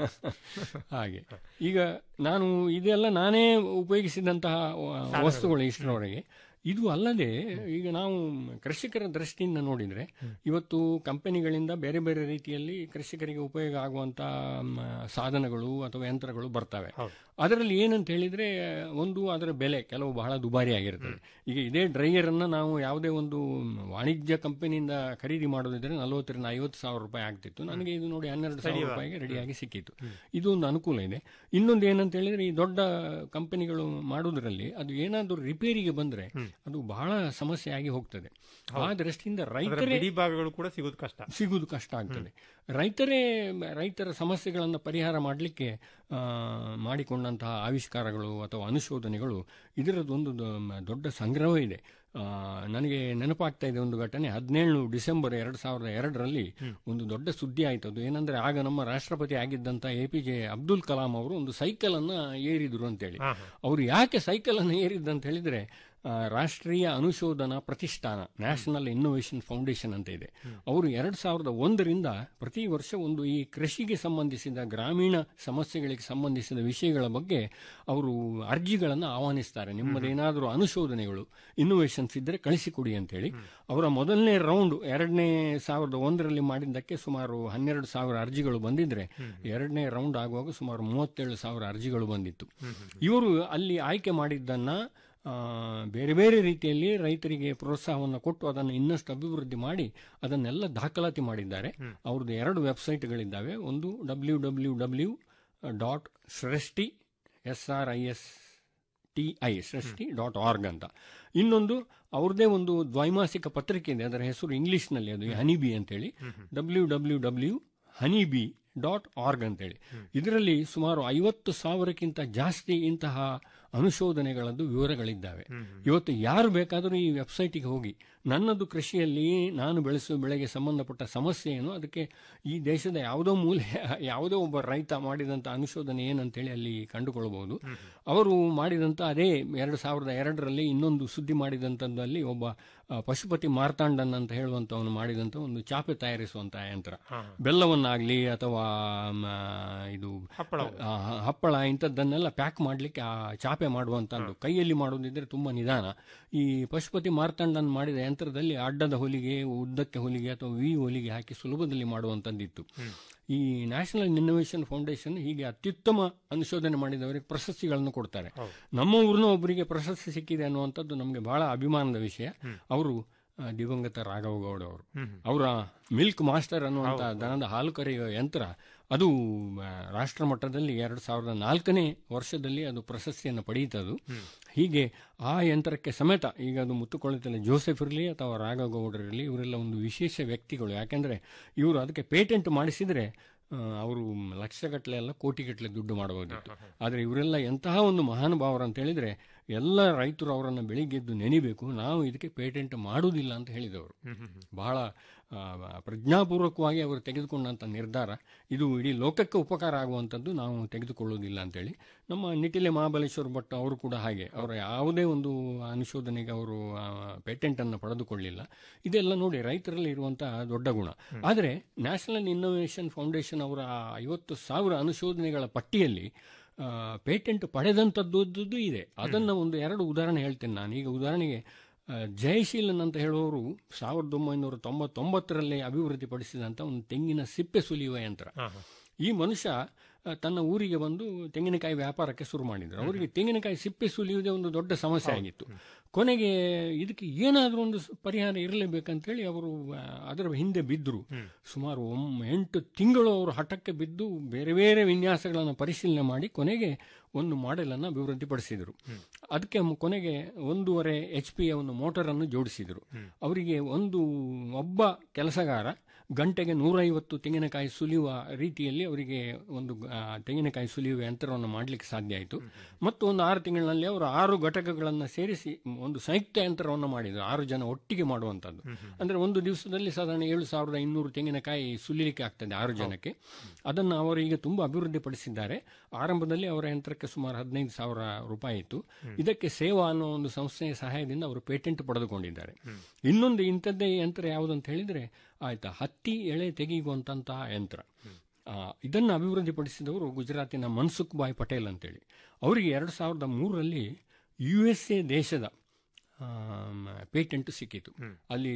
ಹಾಗೆ ಈಗ ನಾನು ಇದೆಲ್ಲ ನಾನೇ ಉಪಯೋಗಿಸಿದಂತಹ ವ- ವಸ್ತುಗಳು ಇಷ್ಟರವರೆಗೆ ಇದು ಅಲ್ಲದೆ ಈಗ ನಾವು ಕೃಷಿಕರ ದೃಷ್ಟಿಯಿಂದ ನೋಡಿದ್ರೆ ಇವತ್ತು ಕಂಪನಿಗಳಿಂದ ಬೇರೆ ಬೇರೆ ರೀತಿಯಲ್ಲಿ ಕೃಷಿಕರಿಗೆ ಉಪಯೋಗ ಆಗುವಂತ ಮ, ಸಾಧನಗಳು ಅಥವಾ ಯಂತ್ರಗಳು ಬರ್ತವೆ ಅದರಲ್ಲಿ ಏನಂತ ಹೇಳಿದ್ರೆ ಒಂದು ಅದರ ಬೆಲೆ ಕೆಲವು ಬಹಳ ದುಬಾರಿ ಆಗಿರ್ತದೆ ಈಗ ಇದೇ ಡ್ರೈಯರ್ ಅನ್ನ ನಾವು ಯಾವುದೇ ಒಂದು ವಾಣಿಜ್ಯ ಕಂಪನಿಯಿಂದ ಖರೀದಿ ಮಾಡೋದಿದ್ರೆ ನಲವತ್ತರಿಂದ ಐವತ್ತು ಸಾವಿರ ರೂಪಾಯಿ ಆಗ್ತಿತ್ತು ನನಗೆ ಇದು ನೋಡಿ ಹನ್ನೆರಡು ಸಾವಿರ ರೂಪಾಯಿಗೆ ರೆಡಿಯಾಗಿ ಸಿಕ್ಕಿತ್ತು ಇದು ಒಂದು ಅನುಕೂಲ ಇದೆ ಇನ್ನೊಂದು ಏನಂತ ಹೇಳಿದ್ರೆ ಈ ದೊಡ್ಡ ಕಂಪನಿಗಳು ಮಾಡೋದ್ರಲ್ಲಿ ಅದು ಏನಾದರೂ ರಿಪೇರಿಗೆ ಬಂದ್ರೆ ಅದು ಬಹಳ ಸಮಸ್ಯೆ ಆಗಿ ಹೋಗ್ತದೆ ಆ ದೃಷ್ಟಿಯಿಂದ ಅದರ ರೈತರೇ ಬಿಡಿ ಭಾಗಗಳು ಕೂಡ ಸಿಗೋದು ಕಷ್ಟ ಸಿಗುವುದು ಕಷ್ಟ ಆಗ್ತದೆ ರೈತರೇ ರೈತರ ಸಮಸ್ಯೆಗಳನ್ನು ಪರಿಹಾರ ಮಾಡಲಿಕ್ಕೆ ಮಾಡಿಕೊಂಡಂತಹ ಆವಿಷ್ಕಾರಗಳು ಅಥವಾ ಅನುಶೋಧನೆಗಳು ಇದರದೊಂದು ದ- ದೊಡ್ಡ ಸಂಗ್ರಹ ಇದೆ ಆ, ನನಗೆ ನೆನಪಾಗ್ತಾ ಇದೆ ಒಂದು ಘಟನೆ ಹದಿನೇಳು ಡಿಸೆಂಬರ್ ಎರಡ್ ಸಾವಿರದ ಎರಡರಲ್ಲಿ ಒಂದು ದೊಡ್ಡ ಸುದ್ದಿ ಆಯ್ತು ಅದು ಏನಂದ್ರೆ ಆಗ ನಮ್ಮ ರಾಷ್ಟ್ರಪತಿ ಆಗಿದ್ದಂತ A P J Abdul Kalam ಅವರು ಒಂದು ಸೈಕಲ್ ಅನ್ನ ಏರಿದ್ರು ಅಂತೇಳಿ ಅವರು ಯಾಕೆ ಸೈಕಲ್ ಅನ್ನು ಏರಿದ್ದಂತ ಹೇಳಿದ್ರೆ ಆ, ರಾಷ್ಟ್ರೀಯ ಅನುಶೋಧನಾ ಪ್ರತಿಷ್ಠಾನ ನ್ಯಾಷನಲ್ ಇನ್ನೋವೇಷನ್ ಫೌಂಡೇಶನ್ ಅಂತ ಇದೆ ಅವರು ಎರಡ್ ಸಾವಿರದ ಒಂದರಿಂದ ಪ್ರತಿ ವರ್ಷ ಒಂದು ಈ ಕೃಷಿಗೆ ಸಂಬಂಧಿಸಿದ ಗ್ರಾಮೀಣ ಸಮಸ್ಯೆಗಳಿಗೆ ಸಂಬಂಧಿಸಿದ ವಿಷಯಗಳ ಬಗ್ಗೆ ಅವರು ಅರ್ಜಿಗಳನ್ನು ಆಹ್ವಾನಿಸ್ತಾರೆ ನಿಮ್ಮದೇನಾದರೂ ಅನುಶೋಧನೆಗಳು ಇನ್ನೋವೇಷನ್ಸ್ ಇದ್ದರೆ ಕಳಿಸಿಕೊಡಿ ಅಂತೇಳಿ ಅವರ ಮೊದಲನೇ ರೌಂಡ್ ಎರಡನೇ ಸಾವಿರದ ಒಂದರಲ್ಲಿ ಮಾಡಿದ್ದಕ್ಕೆ ಸುಮಾರು ಹನ್ನೆರಡು ಸಾವಿರ ಅರ್ಜಿಗಳು ಬಂದಿದ್ರೆ ಎರಡನೇ ರೌಂಡ್ ಆಗುವಾಗ ಸುಮಾರು ಮೂವತ್ತೇಳು ಸಾವಿರ ಅರ್ಜಿಗಳು ಬಂದಿತ್ತು ಇವರು ಅಲ್ಲಿ ಆಯ್ಕೆ ಮಾಡಿದ್ದನ್ನ ಆ, ಬೇರೆ ಬೇರೆ ರೀತಿಯಲ್ಲಿ ರೈತರಿಗೆ ಪ್ರೋತ್ಸಾಹವನ್ನು ಕೊಟ್ಟು ಅದನ್ನು ಇನ್ನಷ್ಟು ಅಭಿವೃದ್ಧಿ ಮಾಡಿ ಅದನ್ನೆಲ್ಲ ದಾಖಲಾತಿ ಮಾಡಿದ್ದಾರೆ ಅವ್ರದ್ದು ಎರಡು ವೆಬ್ಸೈಟ್ಗಳಿದ್ದಾವೆ ಒಂದು W W W dot Srishti S R I S T I Srishti dot org ಅಂತ ಇನ್ನೊಂದು ಅವ್ರದ್ದೇ ಒಂದು ದ್ವೈಮಾಸಿಕ ಪತ್ರಿಕೆ ಇದೆ ಅದರ ಹೆಸರು ಇಂಗ್ಲಿಷ್ನಲ್ಲಿ ಅದು ಹನಿಬಿ ಅಂತೇಳಿ W W W honeybee dot org ಅಂತೇಳಿ ಇದರಲ್ಲಿ ಸುಮಾರು ಐವತ್ತು ಸಾವಿರಕ್ಕಿಂತ ಜಾಸ್ತಿ ಇಂತಹ ಅನುಶೋಧನೆಗಳದ್ದು ವಿವರಗಳಿದ್ದಾವೆ ಇವತ್ತು ಯಾರು ಬೇಕಾದರೂ ಈ ವೆಬ್ಸೈಟಿಗೆ ಹೋಗಿ ನನ್ನದು ಕೃಷಿಯಲ್ಲಿ ನಾನು ಬೆಳೆಸುವ ಬೆಳೆಗೆ ಸಂಬಂಧಪಟ್ಟ ಸಮಸ್ಯೆ ಏನು ಅದಕ್ಕೆ ಈ ದೇಶದ ಯಾವುದೋ ಮೂಲೆ ಯಾವುದೋ ಒಬ್ಬ ರೈತ ಮಾಡಿದಂಥ ಅನುಶೋಧನೆ ಏನಂತೇಳಿ ಅಲ್ಲಿ ಕಂಡುಕೊಳ್ಳಬಹುದು ಅವರು ಮಾಡಿದಂಥ ಅದೇ ಎರಡು ಸಾವಿರದ ಎರಡರಲ್ಲಿ ಇನ್ನೊಂದು ಸುದ್ದಿ ಮಾಡಿದಂಥದ್ದಲ್ಲಿ ಒಬ್ಬ ಆ, ಪಶುಪತಿ ಮಾರ್ತಾಂಡನ್ ಅಂತ ಹೇಳುವಂಥವನು ಮಾಡಿದಂಥ ಒಂದು ಚಾಪೆ ತಯಾರಿಸುವಂತಹ ಯಂತ್ರ ಬೆಲ್ಲವನ್ನಾಗಲಿ ಅಥವಾ ಮ, ಇದು ಆ, ಹಪ್ಪಳ ಇಂಥದ್ದನ್ನೆಲ್ಲ ಪ್ಯಾಕ್ ಮಾಡಲಿಕ್ಕೆ ಆ ಚಾಪೆ ಮಾಡುವಂಥದ್ದು ಕೈಯಲ್ಲಿ ಮಾಡೋದಿದ್ರೆ ತುಂಬಾ ನಿಧಾನ ಈ ಪಶುಪತಿ ಮಾರ್ತಾಂಡನ್ ಮಾಡಿದ ಯಂತ್ರದಲ್ಲಿ ಅಡ್ಡದ ಹೊಲಿಗೆ ಉದ್ದಕ್ಕೆ ಹೊಲಿಗೆ ಅಥವಾ ವಿ ಹೊಲಿಗೆ ಹಾಕಿ ಸುಲಭದಲ್ಲಿ ಮಾಡುವಂಥದ್ದಿತ್ತು ಈ ನ್ಯಾಷನಲ್ ಇನ್ನೋವೇಷನ್ ಫೌಂಡೇಶನ್ ಹೀಗೆ ಅತ್ಯುತ್ತಮ ಅನುಶೋಧನೆ ಮಾಡಿದವರಿಗೆ ಪ್ರಶಸ್ತಿಗಳನ್ನು ಕೊಡ್ತಾರೆ ನಮ್ಮ ಊರಿನ ಒಬ್ಬರಿಗೆ ಪ್ರಶಸ್ತಿ ಸಿಕ್ಕಿದೆ ಅನ್ನುವಂಥದ್ದು ನಮಗೆ ಬಹಳ ಅಭಿಮಾನದ ವಿಷಯ ಅವರು ಆ, ದಿವಂಗತ ರಾಘವ ಗೌಡ ಅವರು ಅವರ ಮಿಲ್ಕ್ ಮಾಸ್ಟರ್ ಅನ್ನುವಂಥ ದನದ ಹಾಲು ಕರೆಯುವ ಯಂತ್ರ ಅದು ಆ, ರಾಷ್ಟ್ರ ಮಟ್ಟದಲ್ಲಿ ಎರಡು ಸಾವಿರದ ನಾಲ್ಕನೇ ವರ್ಷದಲ್ಲಿ ಅದು ಪ್ರಶಸ್ತಿಯನ್ನು ಪಡೆಯಿತದು ಹೀಗೆ ಆ ಯಂತ್ರಕ್ಕೆ ಸಮೇತ ಈಗ ಅದು ಮುತ್ತುಕೊಳ್ಳುತ್ತಿಲ್ಲ ಜೋಸೆಫ್ ಇರಲಿ ಅಥವಾ ರಾಘವ ಗೌಡರಿರಲಿ ಇವರೆಲ್ಲ ಒಂದು ವಿಶೇಷ ವ್ಯಕ್ತಿಗಳು ಯಾಕೆಂದ್ರೆ ಇವರು ಅದಕ್ಕೆ ಪೇಟೆಂಟ್ ಮಾಡಿಸಿದ್ರೆ ಆ, ಅವರು ಲಕ್ಷಗಟ್ಟಲೆ ಎಲ್ಲ ಕೋಟಿಗಟ್ಟಲೆ ದುಡ್ಡು ಮಾಡಬಹುದಿತ್ತು ಆದರೆ ಇವರೆಲ್ಲ ಎಂತಹ ಒಂದು ಮಹಾನುಭಾವರು ಅಂತ ಹೇಳಿದ್ರೆ ಎಲ್ಲ ರೈತರು ಅವರನ್ನು ಬೆಳಿಗ್ಗೆದ್ದು ನೆನಿಬೇಕು ನಾವು ಇದಕ್ಕೆ ಪೇಟೆಂಟ್ ಮಾಡುವುದಿಲ್ಲ ಅಂತ ಹೇಳಿದವರು ಬಹಳ ಆ, ಪ್ರಜ್ಞಾಪೂರ್ವಕವಾಗಿ ಅವರು ತೆಗೆದುಕೊಂಡಂಥ ನಿರ್ಧಾರ ಇದು ಇಡೀ ಲೋಕಕ್ಕೆ ಉಪಕಾರ ಆಗುವಂಥದ್ದು ನಾವು ತೆಗೆದುಕೊಳ್ಳುವುದಿಲ್ಲ ಅಂತೇಳಿ ನಮ್ಮ ನಿಟಿಲೆ ಮಹಾಬಲೇಶ್ವರ ಭಟ್ ಅವರು ಕೂಡ ಹಾಗೆ ಅವರ ಯಾವುದೇ ಒಂದು ಅನುಶೋಧನೆಗೆ ಅವರು ಪೇಟೆಂಟನ್ನು ಪಡೆದುಕೊಳ್ಳಿಲ್ಲ ಇದೆಲ್ಲ ನೋಡಿ ರೈತರಲ್ಲಿ ಇರುವಂತಹ ದೊಡ್ಡ ಗುಣ ಆದರೆ ನ್ಯಾಷನಲ್ ಇನ್ನೋವೇಷನ್ ಫೌಂಡೇಶನ್ ಅವರ ಆ ಐವತ್ತು ಸಾವಿರ ಅನುಶೋಧನೆಗಳ ಪಟ್ಟಿಯಲ್ಲಿ ಆ, ಪೇಟೆಂಟ್ ಪಡೆದಂಥದ್ದು ಇದೆ ಅದನ್ನು ಒಂದು ಎರಡು ಉದಾಹರಣೆ ಹೇಳ್ತೇನೆ ನಾನು ಈಗ ಉದಾಹರಣೆಗೆ ಆ, ಜಯಶೀಲನ್ ಅಂತ ಹೇಳುವವರು ಸಾವಿರದ ಒಂಬೈನೂರ ತೊಂಬತ್ತೊಂಬತ್ತರಲ್ಲಿ ಅಭಿವೃದ್ಧಿಪಡಿಸಿದಂಥ ಒಂದು ತೆಂಗಿನ ಸಿಪ್ಪೆ ಸುಲಿಯುವ ಯಂತ್ರ ಈ ಮನುಷ್ಯ ಆ, ತನ್ನ ಊರಿಗೆ ಬಂದು ತೆಂಗಿನಕಾಯಿ ವ್ಯಾಪಾರಕ್ಕೆ ಶುರು ಮಾಡಿದ್ರು ಅವರಿಗೆ ತೆಂಗಿನಕಾಯಿ ಸಿಪ್ಪೆ ಸುಲಿಯುವುದೇ ಒಂದು ದೊಡ್ಡ ಸಮಸ್ಯೆ ಆಗಿತ್ತು ಕೊನೆಗೆ ಇದಕ್ಕೆ ಏನಾದರೂ ಒಂದು ಸ- ಪರಿಹಾರ ಇರಲೇಬೇಕಂತೇಳಿ ಅವರು ಆ, ಅದರ ಹಿಂದೆ ಬಿದ್ದರು ಸುಮಾರು ಒಮ್ಮ ಎಂಟು ತಿಂಗಳು ಅವರು ಹಠಕ್ಕೆ ಬಿದ್ದು ಬೇರೆ ಬೇರೆ ವಿನ್ಯಾಸಗಳನ್ನು ಪರಿಶೀಲನೆ ಮಾಡಿ ಕೊನೆಗೆ ಒಂದು ಮಾಡೆಲ್ ಅನ್ನು ಅಭಿವೃದ್ಧಿಪಡಿಸಿದರು ಅದಕ್ಕೆ ಮ- ಕೊನೆಗೆ ಒಂದೂವರೆ ಎಚ್ ಪಿಯ ಒಂದು ಮೋಟರನ್ನು ಜೋಡಿಸಿದರು ಅವರಿಗೆ ಒಂದು ಒಬ್ಬ ಕೆಲಸಗಾರ ಗಂಟೆಗೆ ನೂರೈವತ್ತು ತೆಂಗಿನಕಾಯಿ ಸುಲಿಯುವ ರೀತಿಯಲ್ಲಿ ಅವರಿಗೆ ಒಂದು ಆ, ತೆಂಗಿನಕಾಯಿ ಸುಲಿಯುವ ಯಂತ್ರವನ್ನು ಮಾಡಲಿಕ್ಕೆ ಸಾಧ್ಯ ಆಯಿತು ಮತ್ತು ಒಂದು ಆರು ತಿಂಗಳಿನಲ್ಲಿ ಅವರು ಆರು ಘಟಕಗಳನ್ನು ಸೇರಿಸಿ ಒಂದು ಸಂಯುಕ್ತ ಯಂತ್ರವನ್ನು ಮಾಡಿದರು ಆರು ಜನ ಒಟ್ಟಿಗೆ ಮಾಡುವಂಥದ್ದು ಅಂದರೆ ಒಂದು ದಿವಸದಲ್ಲಿ ಸಾಧಾರಣ ಏಳು ಸಾವಿರದ ಇನ್ನೂರು ತೆಂಗಿನಕಾಯಿ ಸುಲಿಲಿಕ್ಕೆ ಆಗ್ತದೆ ಆರು ಜನಕ್ಕೆ ಅದನ್ನು ಅವರು ಈಗ ತುಂಬ ಅಭಿವೃದ್ಧಿಪಡಿಸಿದ್ದಾರೆ ಆರಂಭದಲ್ಲಿ ಅವರ ಯಂತ್ರಕ್ಕೆ ಸುಮಾರು ಹದಿನೈದು ಸಾವಿರ ರೂಪಾಯಿ ಇತ್ತು ಇದಕ್ಕೆ ಸೇವಾ ಅನ್ನೋ ಒಂದು ಸಂಸ್ಥೆಯ ಸಹಾಯದಿಂದ ಅವರು ಪೇಟೆಂಟ್ ಪಡೆದುಕೊಂಡಿದ್ದಾರೆ ಇನ್ನೊಂದು ಇಂಥದ್ದೇ ಯಂತ್ರ ಯಾವುದಂತ ಹೇಳಿದ್ರೆ ಆಯ್ತಾ ಹತ್ತಿ ಎಳೆ ತೆಗೆಯುವಂತಹ ಯಂತ್ರ ಆ, ಇದನ್ನು ಅಭಿವೃದ್ಧಿಪಡಿಸಿದವರು ಗುಜರಾತಿನ ಮನ್ಸುಖ್ ಭಾಯ್ ಪಟೇಲ್ ಅಂತೇಳಿ ಅವರಿಗೆ ಎರಡು ಸಾವಿರದ ಮೂರರಲ್ಲಿ ಯು ಎಸ್ ಎ ದೇಶದ ಪೇಟೆಂಟ್ ಸಿಕ್ಕಿತು ಅಲ್ಲಿ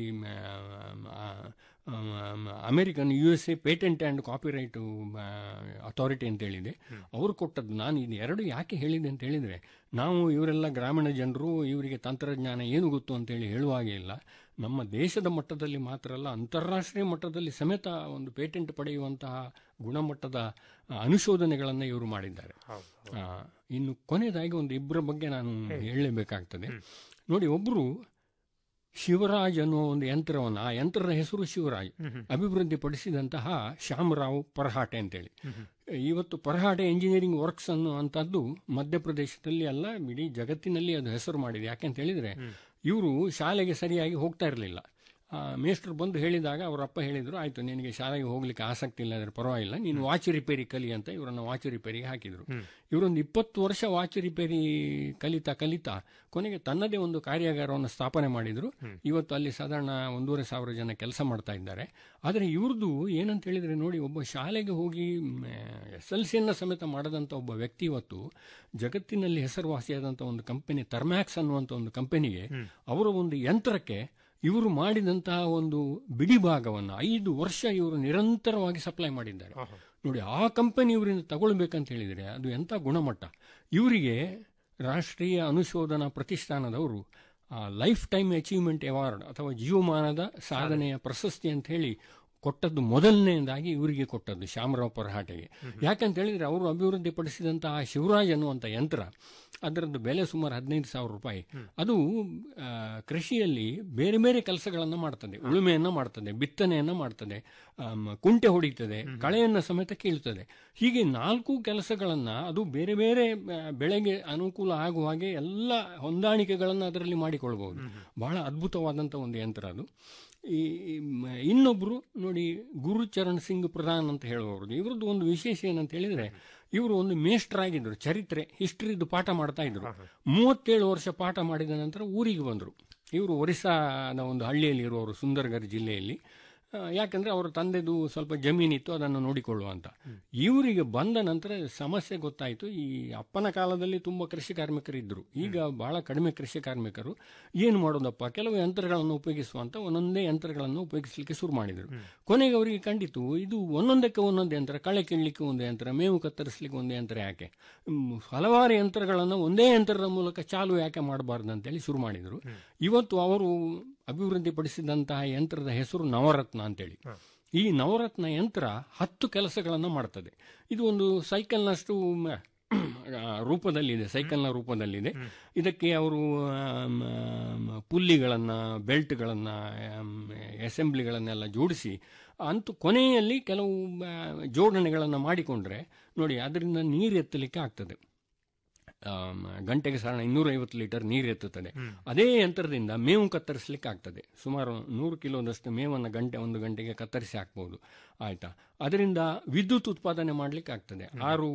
American U S A patent and copyright authority ಅಂತ ಹೇಳಿದೆ ಅವರು ಕೊಟ್ಟದ್ದು ನಾನು ಇದು ಎರಡು ಯಾಕೆ ಹೇಳಿದೆ ಅಂತ ಹೇಳಿದರೆ ನಾವು ಇವರೆಲ್ಲ ಗ್ರಾಮೀಣ ಜನರು ಇವರಿಗೆ ತಂತ್ರಜ್ಞಾನ ಏನು ಗೊತ್ತು ಅಂತೇಳಿ ಹೇಳುವ ಹಾಗೆ ಇಲ್ಲ ನಮ್ಮ ದೇಶದ ಮಟ್ಟದಲ್ಲಿ ಮಾತ್ರ ಅಲ್ಲ ಅಂತಾರಾಷ್ಟ್ರೀಯ ಮಟ್ಟದಲ್ಲಿ ಸಮೇತ ಒಂದು ಪೇಟೆಂಟ್ ಪಡೆಯುವಂತಹ ಗುಣಮಟ್ಟದ ಆ, ಅನುಶೋಧನೆಗಳನ್ನು ಇವರು ಮಾಡಿದ್ದಾರೆ ಆ, ಇನ್ನು ಕೊನೆಯದಾಗಿ ಒಂದು ಇಬ್ಬರ ಬಗ್ಗೆ ನಾನು ಹೇಳಲೇಬೇಕಾಗ್ತದೆ ನೋಡಿ ಒಬ್ಬರು ಶಿವರಾಜ್ ಅನ್ನುವ ಒಂದು ಯಂತ್ರವನ್ನು ಆ ಯಂತ್ರದ ಹೆಸರು ಶಿವರಾಜ್ ಅಭಿವೃದ್ಧಿಪಡಿಸಿದಂತಹ ಶ್ಯಾಮರಾವ್ ಪರಹಾಟೆ ಅಂತೇಳಿ ಇವತ್ತು ಪರಹಾಟೆ ಇಂಜಿನಿಯರಿಂಗ್ ವರ್ಕ್ಸ್ ಅನ್ನುವಂಥದ್ದು ಮಧ್ಯಪ್ರದೇಶದಲ್ಲಿ ಅಲ್ಲ ಇಡೀ ಜಗತ್ತಿನಲ್ಲಿ ಅದು ಹೆಸರು ಮಾಡಿದೆ ಯಾಕೆಂತ ಹೇಳಿದ್ರೆ ಇವರು ಶಾಲೆಗೆ ಸರಿಯಾಗಿ ಹೋಗ್ತಾ ಇರಲಿಲ್ಲ ಆ, ಮೇಷ್ಟ್ರು ಬಂದು ಹೇಳಿದಾಗ ಅವ್ರ ಅಪ್ಪ ಹೇಳಿದ್ರು ಆಯ್ತು ನಿನಗೆ ಶಾಲೆಗೆ ಹೋಗ್ಲಿಕ್ಕೆ ಆಸಕ್ತಿ ಇಲ್ಲ ಅಂದ್ರೆ ಪರವಾಗಿಲ್ಲ ನೀನು ವಾಚ್ ರಿಪೇರಿ ಕಲಿ ಅಂತ ಇವರನ್ನ ವಾಚ್ ರಿಪೇರಿಗೆ ಹಾಕಿದ್ರು ಇವರೊಂದು ಇಪ್ಪತ್ತು ವರ್ಷ ವಾಚ್ ರಿಪೇರಿ ಕಲಿತಾ ಕಲಿತಾ ಕೊನೆಗೆ ತನ್ನದೇ ಒಂದು ಕಾರ್ಯಾಗಾರವನ್ನು ಸ್ಥಾಪನೆ ಮಾಡಿದ್ರು ಇವತ್ತು ಅಲ್ಲಿ ಸಾಧಾರಣ ಒಂದೂವರೆ ಸಾವಿರ ಜನ ಕೆಲಸ ಮಾಡ್ತಾ ಇದ್ದಾರೆ ಆದರೆ ಇವ್ರದ್ದು ಏನಂತ ಹೇಳಿದ್ರೆ ನೋಡಿ ಒಬ್ಬ ಶಾಲೆಗೆ ಹೋಗಿ ಎಸ್ ಎಲ್ ಸಿಯನ್ನು ಸಮೇತ ಮಾಡದಂಥ ಒಬ್ಬ ವ್ಯಕ್ತಿ ಇವತ್ತು ಜಗತ್ತಿನಲ್ಲಿ ಹೆಸರುವಾಸಿಯಾದಂಥ ಒಂದು ಕಂಪನಿ ಥರ್ಮ್ಯಾಕ್ಸ್ ಅನ್ನುವಂಥ ಒಂದು ಕಂಪನಿಗೆ ಅವರ ಒಂದು ಯಂತ್ರಕ್ಕೆ ಇವರು ಮಾಡಿದಂತಹ ಒಂದು ಬಿಡಿ ಭಾಗವನ್ನು ಐದು ವರ್ಷ ಇವರು ನಿರಂತರವಾಗಿ ಸಪ್ಲೈ ಮಾಡಿದ್ದಾರೆ ನೋಡಿ ಆ ಕಂಪನಿ ಇವರಿಂದ ತಗೊಳ್ಬೇಕಂತ ಹೇಳಿದರೆ ಅದು ಎಂಥ ಗುಣಮಟ್ಟ ಇವರಿಗೆ ರಾಷ್ಟ್ರೀಯ ಅನುಶೋಧನಾ ಪ್ರತಿಷ್ಠಾನದವರು ಲೈಫ್ ಟೈಮ್ ಅಚೀವ್ಮೆಂಟ್ ಅವಾರ್ಡ್ ಅಥವಾ ಜೀವಮಾನದ ಸಾಧನೆಯ ಪ್ರಶಸ್ತಿ ಅಂತ ಹೇಳಿ ಕೊಟ್ಟದ್ದು ಮೊದಲನೆಯದಾಗಿ ಇವರಿಗೆ ಕೊಟ್ಟದ್ದು ಶಾಮರಾವ್ ಪರಹಾಟೆಗೆ ಯಾಕಂತ ಹೇಳಿದ್ರೆ ಅವರು ಅಭಿವೃದ್ಧಿಪಡಿಸಿದಂತಹ ಶಿವರಾಜ್ ಅನ್ನುವಂಥ ಯಂತ್ರ ಅದರದ್ದು ಬೆಲೆ ಸುಮಾರು ಹದಿನೈದು ಸಾವಿರ ರೂಪಾಯಿ ಅದು ಆ, ಕೃಷಿಯಲ್ಲಿ ಬೇರೆ ಬೇರೆ ಕೆಲಸಗಳನ್ನು ಮಾಡ್ತದೆ ಉಳುಮೆಯನ್ನು ಮಾಡ್ತದೆ ಬಿತ್ತನೆಯನ್ನು ಮಾಡ್ತದೆ ಆಮ್, ಕುಂಟೆ ಹೊಡಿತದೆ ಕಳೆಯನ್ನು ಸಮೇತ ಕೀಳ್ತದೆ ಹೀಗೆ ನಾಲ್ಕು ಕೆಲಸಗಳನ್ನು ಅದು ಬೇರೆ ಬೇರೆ ಆ, ಬೆಳೆಗೆ ಅನುಕೂಲ ಆಗುವ ಹಾಗೆ ಎಲ್ಲ ಹೊಂದಾಣಿಕೆಗಳನ್ನು ಅದರಲ್ಲಿ ಮಾಡಿಕೊಳ್ಬಹುದು ಬಹಳ ಅದ್ಭುತವಾದಂಥ ಒಂದು ಯಂತ್ರ ಅದು ಈ ಈ ಮ- ಇನ್ನೊಬ್ರು ನೋಡಿ ಗುರುಚರಣ್ ಸಿಂಗ್ ಪ್ರಧಾನ್ ಅಂತ ಹೇಳುವವ್ರದ್ದು ಇವ್ರದ್ದು ಒಂದು ವಿಶೇಷ ಏನಂತ ಹೇಳಿದ್ರೆ ಇವರು ಒಂದು ಮೇಷ್ಟ್ರಾಗಿದ್ರು ಚರಿತ್ರೆ ಹಿಸ್ಟ್ರಿದು ಪಾಠ ಮಾಡ್ತಾ ಇದ್ರು ಮೂವತ್ತೇಳು ವರ್ಷ ಪಾಠ ಮಾಡಿದ ನಂತರ ಊರಿಗೆ ಬಂದರು ಇವರು ಒರಿಸ್ಸಾದ ಒಂದು ಹಳ್ಳಿಯಲ್ಲಿ ಇರುವವರು ಸುಂದರ್ಗರ್ ಜಿಲ್ಲೆಯಲ್ಲಿ ಆ, ಯಾಕಂದ್ರೆ ಅವರ ತಂದೆದು ಸ್ವಲ್ಪ ಜಮೀನಿತ್ತು ಅದನ್ನು ನೋಡಿಕೊಳ್ಳುವ ಅಂತ ಇವರಿಗೆ ಬಂದ ನಂತರ ಸಮಸ್ಯೆ ಗೊತ್ತಾಯಿತು ಈ ಅಪ್ಪನ ಕಾಲದಲ್ಲಿ ತುಂಬ ಕೃಷಿ ಕಾರ್ಮಿಕರಿದ್ದರು ಈಗ ಬಹಳ ಕಡಿಮೆ ಕೃಷಿ ಕಾರ್ಮಿಕರು ಏನು ಮಾಡೋದಪ್ಪ ಕೆಲವು ಯಂತ್ರಗಳನ್ನು ಉಪಯೋಗಿಸುವಂತ ಒಂದೊಂದೇ ಯಂತ್ರಗಳನ್ನು ಉಪಯೋಗಿಸಲಿಕ್ಕೆ ಶುರು ಮಾಡಿದರು ಕೊನೆಗೆ ಅವರಿಗೆ ಕಂಡಿತು ಇದು ಒಂದೊಂದಕ್ಕೆ ಒಂದೊಂದು ಯಂತ್ರ ಕಳೆ ಕೀಳಲಿಕ್ಕೆ ಒಂದು ಯಂತ್ರ ಮೇವು ಕತ್ತರಿಸಲಿಕ್ಕೆ ಒಂದು ಯಂತ್ರ ಯಾಕೆ ಹ್ಮ್, ಹಲವಾರು ಯಂತ್ರಗಳನ್ನು ಒಂದೇ ಯಂತ್ರದ ಮೂಲಕ ಚಾಲು ಯಾಕೆ ಮಾಡಬಾರ್ದು ಅಂತೇಳಿ ಶುರು ಮಾಡಿದರು ಇವತ್ತು ಅವರು ಅಭಿವೃದ್ಧಿಪಡಿಸಿದಂತಹ ಯಂತ್ರದ ಹೆಸರು ನವರತ್ನ ಅಂತೇಳಿ ಈ ನವರತ್ನ ಯಂತ್ರ ಹತ್ತು ಕೆಲಸಗಳನ್ನು ಮಾಡ್ತದೆ ಇದು ಒಂದು ಸೈಕಲ್ನಷ್ಟು ಮ, ಆ, ರೂಪದಲ್ಲಿದೆ ಸೈಕಲ್ನ ರೂಪದಲ್ಲಿದೆ ಇದಕ್ಕೆ ಅವರು ಆಮ್, ಆಮ್, ಪುಲ್ಲಿಗಳನ್ನು ಬೆಲ್ಟ್ಗಳನ್ನು ಅಸೆಂಬ್ಲಿಗಳನ್ನೆಲ್ಲ ಜೋಡಿಸಿ ಅಂತೂ ಕೊನೆಯಲ್ಲಿ ಕೆಲವು ಆ, ಜೋಡಣೆಗಳನ್ನು ಮಾಡಿಕೊಂಡ್ರೆ ನೋಡಿ ಅದರಿಂದ ನೀರು ಎತ್ತಲಿಕ್ಕೆ ಆಗ್ತದೆ ಆಮ್, ಗಂಟೆಗೆ ಸಾಧಾರಣ ಇನ್ನೂರೈವತ್ತು ಲೀಟರ್ ನೀರು ಎತ್ತುತ್ತದೆ ಅದೇ ಯಂತ್ರದಿಂದ ಮೇವು ಕತ್ತರಿಸಲಿಕ್ಕೆ ಆಗ್ತದೆ ಸುಮಾರು ನೂರು ಕಿಲೋದಷ್ಟು ಮೇವನ್ನು ಗಂಟೆ ಒಂದು ಗಂಟೆಗೆ ಕತ್ತರಿಸಿ ಹಾಕ್ಬೋದು ಆಯ್ತಾ ಅದರಿಂದ ವಿದ್ಯುತ್ ಉತ್ಪಾದನೆ ಮಾಡಲಿಕ್ಕೆ ಆಗ್ತದೆ ಆರು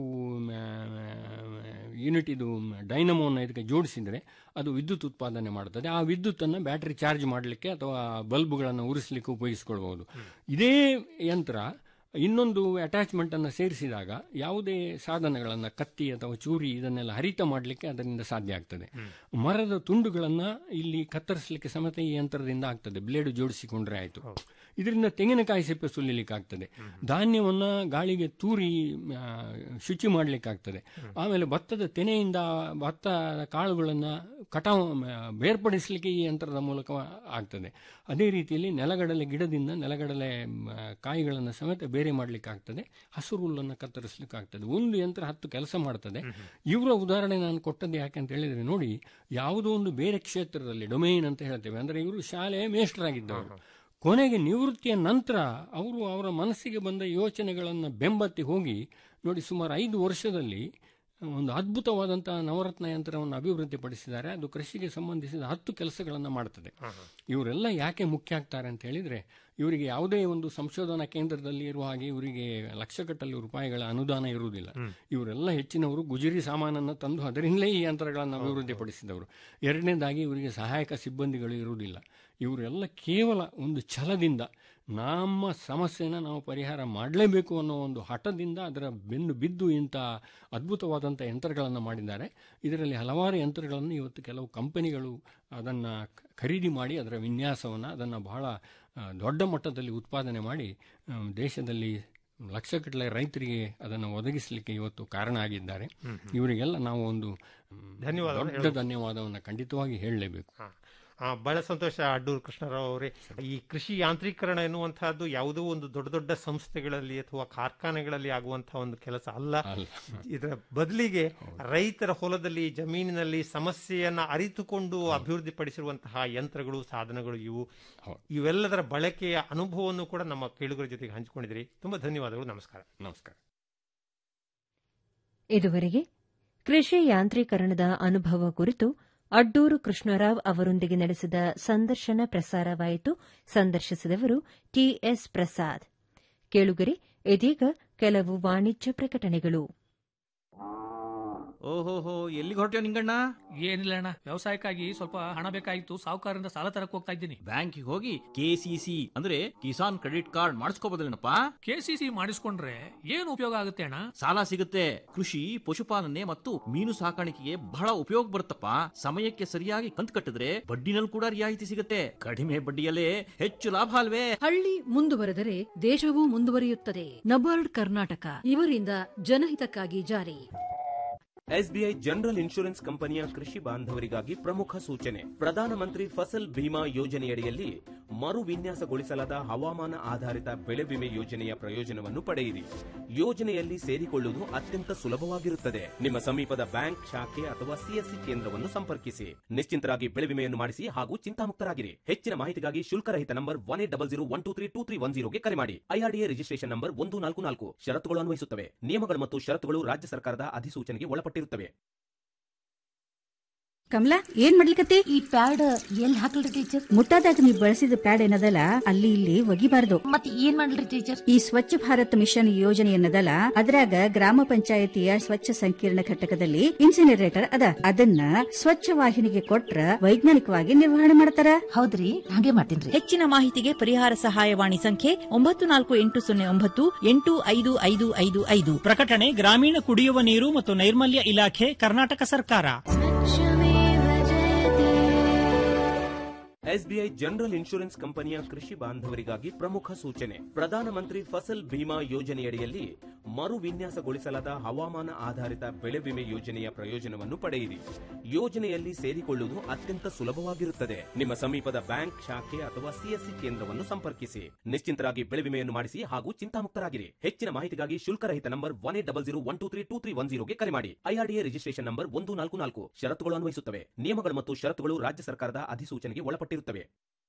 ಯೂನಿಟ್ ಇದು ಡೈನಮೋನ ಇದಕ್ಕೆ ಜೋಡಿಸಿದರೆ ಅದು ವಿದ್ಯುತ್ ಉತ್ಪಾದನೆ ಮಾಡ್ತದೆ ಆ ವಿದ್ಯುತ್ತನ್ನು ಬ್ಯಾಟರಿ ಚಾರ್ಜ್ ಮಾಡಲಿಕ್ಕೆ ಅಥವಾ ಬಲ್ಬ್ಗಳನ್ನು ಉರಿಸಲಿಕ್ಕೆ ಉಪಯೋಗಿಸ್ಕೊಳ್ಬಹುದು ಇದೇ ಯಂತ್ರ ಇನ್ನೊಂದು ಅಟ್ಯಾಚ್ಮೆಂಟ್ ಅನ್ನು ಸೇರಿಸಿದಾಗ ಯಾವುದೇ ಸಾಧನಗಳನ್ನು ಕತ್ತಿ ಅಥವಾ ಚೂರಿ ಇದನ್ನೆಲ್ಲ ಹರಿತ ಮಾಡಲಿಕ್ಕೆ ಅದರಿಂದ ಸಾಧ್ಯ ಆಗ್ತದೆ ಮರದ ತುಂಡುಗಳನ್ನು ಇಲ್ಲಿ ಕತ್ತರಿಸಲಿಕ್ಕೆ ಸಮೇತ ಈ ಯಂತ್ರದಿಂದ ಆಗ್ತದೆ ಬ್ಲೇಡ್ ಜೋಡಿಸಿಕೊಂಡ್ರೆ ಆಯಿತು ಇದರಿಂದ ತೆಂಗಿನಕಾಯಿ ಸಿಪ್ಪೆ ಸುಲಿಲಿಕ್ಕೆ ಆಗ್ತದೆ ಧಾನ್ಯವನ್ನ ಗಾಳಿಗೆ ತೂರಿ ಆ, ಶುಚಿ ಮಾಡಲಿಕ್ಕೆ ಆಗ್ತದೆ ಆಮೇಲೆ ಭತ್ತದ ತೆನೆಯಿಂದ ಭತ್ತದ ಕಾಳುಗಳನ್ನು ಕಟಾವು ಆ, ಬೇರ್ಪಡಿಸಲಿಕ್ಕೆ ಈ ಯಂತ್ರದ ಮೂಲಕ ಆಗ್ತದೆ ಅದೇ ರೀತಿಯಲ್ಲಿ ನೆಲಗಡಲೆ ಗಿಡದಿಂದ ನೆಲಗಡಲೆ ಕಾಯಿಗಳನ್ನು ಸಮೇತ ಬೇರೆ ಮಾಡಲಿಕ್ಕೆ ಆಗ್ತದೆ ಹಸಿರು ಹುಲ್ಲನ್ನು ಕತ್ತರಿಸಲಿಕ್ಕೆ ಆಗ್ತದೆ ಒಂದು ಯಂತ್ರ ಹತ್ತು ಕೆಲಸ ಮಾಡ್ತದೆ ಇವರ ಉದಾಹರಣೆ ನಾನು ಕೊಟ್ಟದ್ದು ಯಾಕೆ ಅಂತ ಹೇಳಿದ್ರೆ ನೋಡಿ ಯಾವುದೋ ಒಂದು ಬೇರೆ ಕ್ಷೇತ್ರದಲ್ಲಿ ಡೊಮೈನ್ ಅಂತ ಹೇಳ್ತೇವೆ ಅಂದ್ರೆ ಇವರು ಶಾಲೆಯ ಮೇಷ್ಟ್ರಾಗಿದ್ದವರು ಕೊನೆಗೆ ನಿವೃತ್ತಿಯ ನಂತರ ಅವರು ಅವರ ಮನಸ್ಸಿಗೆ ಬಂದ ಯೋಚನೆಗಳನ್ನು ಬೆಂಬತ್ತಿ ಹೋಗಿ ನೋಡಿ ಸುಮಾರು ಐದು ವರ್ಷದಲ್ಲಿ ಒಂದು ಅದ್ಭುತವಾದಂತಹ ನವರತ್ನ ಯಂತ್ರವನ್ನು ಅಭಿವೃದ್ಧಿಪಡಿಸಿದ್ದಾರೆ ಅದು ಕೃಷಿಗೆ ಸಂಬಂಧಿಸಿದ ಹತ್ತು ಕೆಲಸಗಳನ್ನು ಮಾಡ್ತದೆ ಇವರೆಲ್ಲ ಯಾಕೆ ಮುಖ್ಯ ಆಗ್ತಾರೆ ಅಂತ ಹೇಳಿದ್ರೆ ಇವರಿಗೆ ಯಾವುದೇ ಒಂದು ಸಂಶೋಧನಾ ಕೇಂದ್ರದಲ್ಲಿ ಇರುವ ಹಾಗೆ ಇವರಿಗೆ ಲಕ್ಷಗಟ್ಟಲೆ ರೂಪಾಯಿಗಳ ಅನುದಾನ ಇರುವುದಿಲ್ಲ ಇವರೆಲ್ಲ ಹೆಚ್ಚಿನವರು ಗುಜರಿ ಸಾಮಾನನ್ನು ತಂದು ಅದರಿಂದಲೇ ಈ ಯಂತ್ರಗಳನ್ನು ಅಭಿವೃದ್ಧಿಪಡಿಸಿದವರು ಎರಡನೇದಾಗಿ ಇವರಿಗೆ ಸಹಾಯಕ ಸಿಬ್ಬಂದಿಗಳು ಇರುವುದಿಲ್ಲ ಇವರೆಲ್ಲ ಕೇವಲ ಒಂದು ಛಲದಿಂದ ನಮ್ಮ ಸಮಸ್ಯೆನ ನಾವು ಪರಿಹಾರ ಮಾಡಲೇಬೇಕು ಅನ್ನೋ ಒಂದು ಹಠದಿಂದ ಅದರ ಬೆನ್ನು ಬಿದ್ದು ಇಂಥ ಅದ್ಭುತವಾದಂಥ ಯಂತ್ರಗಳನ್ನು ಮಾಡಿದ್ದಾರೆ ಇದರಲ್ಲಿ ಹಲವಾರು ಯಂತ್ರಗಳನ್ನು ಇವತ್ತು ಕೆಲವು ಕಂಪನಿಗಳು ಅದನ್ನು ಖರೀದಿ ಮಾಡಿ ಅದರ ವಿನ್ಯಾಸವನ್ನು ಅದನ್ನು ಬಹಳ ಆ, ದೊಡ್ಡ ಮಟ್ಟದಲ್ಲಿ ಉತ್ಪಾದನೆ ಮಾಡಿ ಆ, ದೇಶದಲ್ಲಿ ಲಕ್ಷಗಟ್ಟಲೆ ರೈತರಿಗೆ ಅದನ್ನು ಒದಗಿಸಲಿಕ್ಕೆ ಇವತ್ತು ಕಾರಣ ಆಗಿದ್ದಾರೆ ಇವರಿಗೆಲ್ಲ ನಾವು ಒಂದು ಮ್, ಧನ್ಯವಾದವನ್ನು ದೊಡ್ಡ ಹೇಳ್ಬೇಕು. ಧನ್ಯವಾದವನ್ನು ಖಂಡಿತವಾಗಿ ಹೇಳಲೇಬೇಕು ಆ, ಬಹಳ ಸಂತೋಷ ಅಡ್ಡೂರು ಕೃಷ್ಣರಾವ್ ಅವರೇ ಈ ಕೃಷಿ ಯಾಂತ್ರೀಕರಣ ಎನ್ನುವಂತಹದ್ದು ಯಾವುದೋ ಒಂದು ದೊಡ್ಡ ದೊಡ್ಡ ಸಂಸ್ಥೆಗಳಲ್ಲಿ ಅಥವಾ ಕಾರ್ಖಾನೆಗಳಲ್ಲಿ ಆಗುವಂತಹ ಒಂದು ಕೆಲಸ ಅಲ್ಲ ಇದರ ಬದಲಿಗೆ ರೈತರ ಹೊಲದಲ್ಲಿ ಜಮೀನಿನಲ್ಲಿ ಸಮಸ್ಯೆಯನ್ನ ಅರಿತುಕೊಂಡು ಅಭಿವೃದ್ಧಿಪಡಿಸಿರುವಂತಹ ಯಂತ್ರಗಳು ಸಾಧನಗಳು ಇವು ಇವೆಲ್ಲದರ ಬಳಕೆಯ ಅನುಭವವನ್ನು ಕೂಡ ನಮ್ಮ ಕೇಳುಗರ ಜೊತೆಗೆ ಹಂಚಿಕೊಂಡಿದ್ರಿ ತುಂಬಾ ಧನ್ಯವಾದಗಳು ನಮಸ್ಕಾರ ನಮಸ್ಕಾರ ಇದುವರೆಗೆ ಕೃಷಿ ಯಾಂತ್ರೀಕರಣದ ಅನುಭವ ಕುರಿತು ಅಡ್ಡೂರು ಕೃಷ್ಣರಾವ್ ಅವರೊಂದಿಗೆ ನಡೆಸಿದ ಸಂದರ್ಶನ ಪ್ರಸಾರವಾಯಿತು ಸಂದರ್ಶಿಸಿದವರು ಟಿಎಸ್ ಪ್ರಸಾದ್ ಕೇಳುಗರೆ ಇದೀಗ ಕೆಲವು ವಾಣಿಜ್ಯ ಪ್ರಕಟಣೆಗಳು ಓಹೋಹೋ ಎಲ್ಲಿಗೆ ಹೊರಟ್ಯೋ ನಿಂಗಣ್ಣ ಏನಿಲ್ಲ ಅಣ್ಣ ವ್ಯವಸಾಯಕ್ಕಾಗಿ ಸ್ವಲ್ಪ ಹಣ ಬೇಕಾಗಿತ್ತು ಸಾಹುಕಾರರಿಂದ ಸಾಲ ತರಕ್ ಹೋಗ್ತಾ ಇದ್ದೀನಿ ಬ್ಯಾಂಕಿಗೆ ಹೋಗಿ ಕೆಸಿಸಿ ಅಂದ್ರೆ ಕಿಸಾನ್ ಕ್ರೆಡಿಟ್ ಕಾರ್ಡ್ ಮಾಡಿಸ್ಕೋಬೋದಲ್ಲೇನಪ್ಪ ಕೆಸಿಸಿ ಮಾಡಿಸ್ಕೊಂಡ್ರೆ ಏನು ಉಪಯೋಗ ಆಗುತ್ತೆ ಅಣ್ಣ ಸಾಲ ಸಿಗುತ್ತೆ ಕೃಷಿ ಪಶುಪಾಲನೆ ಮತ್ತು ಮೀನು ಸಾಕಾಣಿಕೆಗೆ ಬಹಳ ಉಪಯೋಗ ಬರುತ್ತಪ್ಪ ಸಮಯಕ್ಕೆ ಸರಿಯಾಗಿ ಕಂತು ಕಟ್ಟಿದ್ರೆ ಬಡ್ಡಿನಲ್ಲಿ ಕೂಡ ರಿಯಾಯಿತಿ ಸಿಗುತ್ತೆ ಕಡಿಮೆ ಬಡ್ಡಿಯಲ್ಲೇ ಹೆಚ್ಚು ಲಾಭ ಅಲ್ವೇ ಹಳ್ಳಿ ಮುಂದುವರೆದರೆ ದೇಶವೂ ಮುಂದುವರಿಯುತ್ತದೆ ನಬಾರ್ಡ್ ಕರ್ನಾಟಕ ಇವರಿಂದ ಜನಹಿತಕ್ಕಾಗಿ ಜಾರಿ ಎಸ್ಬಿಐ ಜನರಲ್ ಇನ್ಶೂರೆನ್ಸ್ ಕಂಪನಿಯ ಕೃಷಿ ಬಾಂಧವರಿಗಾಗಿ ಪ್ರಮುಖ ಸೂಚನೆ ಪ್ರಧಾನಮಂತ್ರಿ ಫಸಲ್ ಬಿಮಾ ಯೋಜನೆಯಡಿಯಲ್ಲಿ ಮರು ವಿನ್ಯಾಸಗೊಳಿಸಲಾದ ಹವಾಮಾನ ಆಧಾರಿತ ಬೆಳೆ ವಿಮೆ ಯೋಜನೆಯ ಪ್ರಯೋಜನವನ್ನು ಪಡೆಯಿರಿ ಯೋಜನೆಯಲ್ಲಿ ಸೇರಿಕೊಳ್ಳುವುದು ಅತ್ಯಂತ ಸುಲಭವಾಗಿರುತ್ತದೆ ನಿಮ್ಮ ಸಮೀಪದ ಬ್ಯಾಂಕ್ ಶಾಖೆ ಅಥವಾ ಸಿಎಸ್ಸಿ ಕೇಂದ್ರವನ್ನು ಸಂಪರ್ಕಿಸಿ ನಿಶ್ಚಿಂತರಾಗಿ ಬೆಳೆ ವಿಮೆಯನ್ನು ಮಾಡಿಸಿ ಹಾಗೂ ಚಿಂತಾಮುಕ್ತರಾಗಿರಿ ಹೆಚ್ಚಿನ ಮಾಹಿತಿಗಾಗಿ ಶುಲ್ಕರಹಿತ number one eight double zero one two three two three one ಜೀರೋಗೆ ಕರೆ ಮಾಡಿ ಐಆರ್ಡಿಎ ರಿಜಿಸ್ಟ್ರೇಷನ್ ನಂಬರ್ ಒಂದು ನಾಲ್ಕು ನಾಲ್ಕು ಷರತ್ತುಗಳು ಅನ್ವಯಿಸುತ್ತವೆ ನಿಯಮಗಳು ಮತ್ತು ಷರತ್ತುಗಳು ರಾಜ್ಯ ಸರ್ಕಾರದ ಅಧಿಸೂಚನೆಗೆ ಒಳಪಟ್ಟಿರುತ್ತವೆ ಕಮಲಾ ಏನ್ ಮಾಡ್ಲಿಕತ್ತಿ ಈ ಪ್ಯಾಡ್ ಎಲ್ಲಿ ಹಾಕಲ್ರಿ ಟೀಚರ್ ಮುಟ್ಟಾದಾಗ ನೀವು ಬಳಸಿದ ಪ್ಯಾಡ್ ಏನದಲ್ಲ ಅಲ್ಲಿ ಇಲ್ಲಿ ಒಗಿಬಾರ್ದು ಮತ್ ಏನ್ ಮಾಡ್ಲಿ ಟೀಚರ್ ಈ ಸ್ವಚ್ಛ ಭಾರತ್ ಮಿಷನ್ ಯೋಜನೆ ಏನದಲ್ಲ ಅದ್ರಾಗ ಗ್ರಾಮ ಪಂಚಾಯತಿಯ ಸ್ವಚ್ಛ ಸಂಕೀರ್ಣ ಘಟಕದಲ್ಲಿ ಇನ್ಸಿನರೇಟರ್ ಅದ ಅದನ್ನ ಸ್ವಚ್ಛ ವಾಹಿನಿಗೆ ಕೊಟ್ರ ವೈಜ್ಞಾನಿಕವಾಗಿ ನಿರ್ವಹಣೆ ಮಾಡ್ತಾರ ಹೌದ್ರಿ ಹಾಗೆ ಮಾಡ್ತೀನಿ ಹೆಚ್ಚಿನ ಮಾಹಿತಿಗೆ ಪರಿಹಾರ ಸಹಾಯವಾಣಿ ಸಂಖ್ಯೆ ಒಂಬತ್ತು ನಾಲ್ಕು ಎಂಟು ಸೊನ್ನೆ ಒಂಬತ್ತು ಎಂಟು ಐದು ಐದು ಐದು ಐದು ಪ್ರಕಟಣೆ ಗ್ರಾಮೀಣ ಕುಡಿಯುವ ನೀರು ಮತ್ತು ನೈರ್ಮಲ್ಯ ಇಲಾಖೆ ಕರ್ನಾಟಕ ಸರ್ಕಾರ ಎಸ್ಬಿಐ ಜನರಲ್ ಇನ್ಶೂರೆನ್ಸ್ ಕಂಪನಿಯ ಕೃಷಿ ಬಾಂಧವರಿಗಾಗಿ ಪ್ರಮುಖ ಸೂಚನೆ ಪ್ರಧಾನಮಂತ್ರಿ ಫಸಲ್ ಬಿಮಾ ಯೋಜನೆಯಡಿಯಲ್ಲಿ ಮರು ವಿನ್ಯಾಸಗೊಳಿಸಲಾದ ಹವಾಮಾನ ಆಧಾರಿತ ಬೆಳೆ ವಿಮೆ ಯೋಜನೆಯ ಪ್ರಯೋಜನವನ್ನು ಪಡೆಯಿರಿ ಯೋಜನೆಯಲ್ಲಿ ಸೇರಿಕೊಳ್ಳುವುದು ಅತ್ಯಂತ ಸುಲಭವಾಗಿರುತ್ತದೆ ನಿಮ್ಮ ಸಮೀಪದ ಬ್ಯಾಂಕ್ ಶಾಖೆ ಅಥವಾ ಸಿಎಸ್ಸಿ ಕೇಂದ್ರವನ್ನು ಸಂಪರ್ಕಿಸಿ ನಿಶ್ಚಿಂತರಾಗಿ ಬೆಳೆ ವಿಮೆಯನ್ನು ಮಾಡಿಸಿ ಹಾಗೂ ಚಿಂತಾಮುಕ್ತರಾಗಿರಿ ಹೆಚ್ಚಿನ ಮಾಹಿತಿಗಾಗಿ ಶುಲ್ಕರಹಿತ number one eight double zero one two three two three one ಜೀರೋಗೆ ಕರೆ ಮಾಡಿ ಐಆರ್ಡಿಎ ರಿಜಿಸ್ಟ್ರೇಷನ್ ನಂಬರ್ ಒಂದು ನಾಲ್ಕು ನಾಲ್ಕು ಷರತ್ತುಗಳು ಅನ್ವಯಿಸುತ್ತವೆ ನಿಯಮಗಳು ಮತ್ತು ಷರತ್ತುಗಳು ರಾಜ್ಯ ಸರ್ಕಾರದ ಅಧಿಸೂಚನೆಗೆ ಒಳಪಟ್ಟಿರುತ್ತವೆ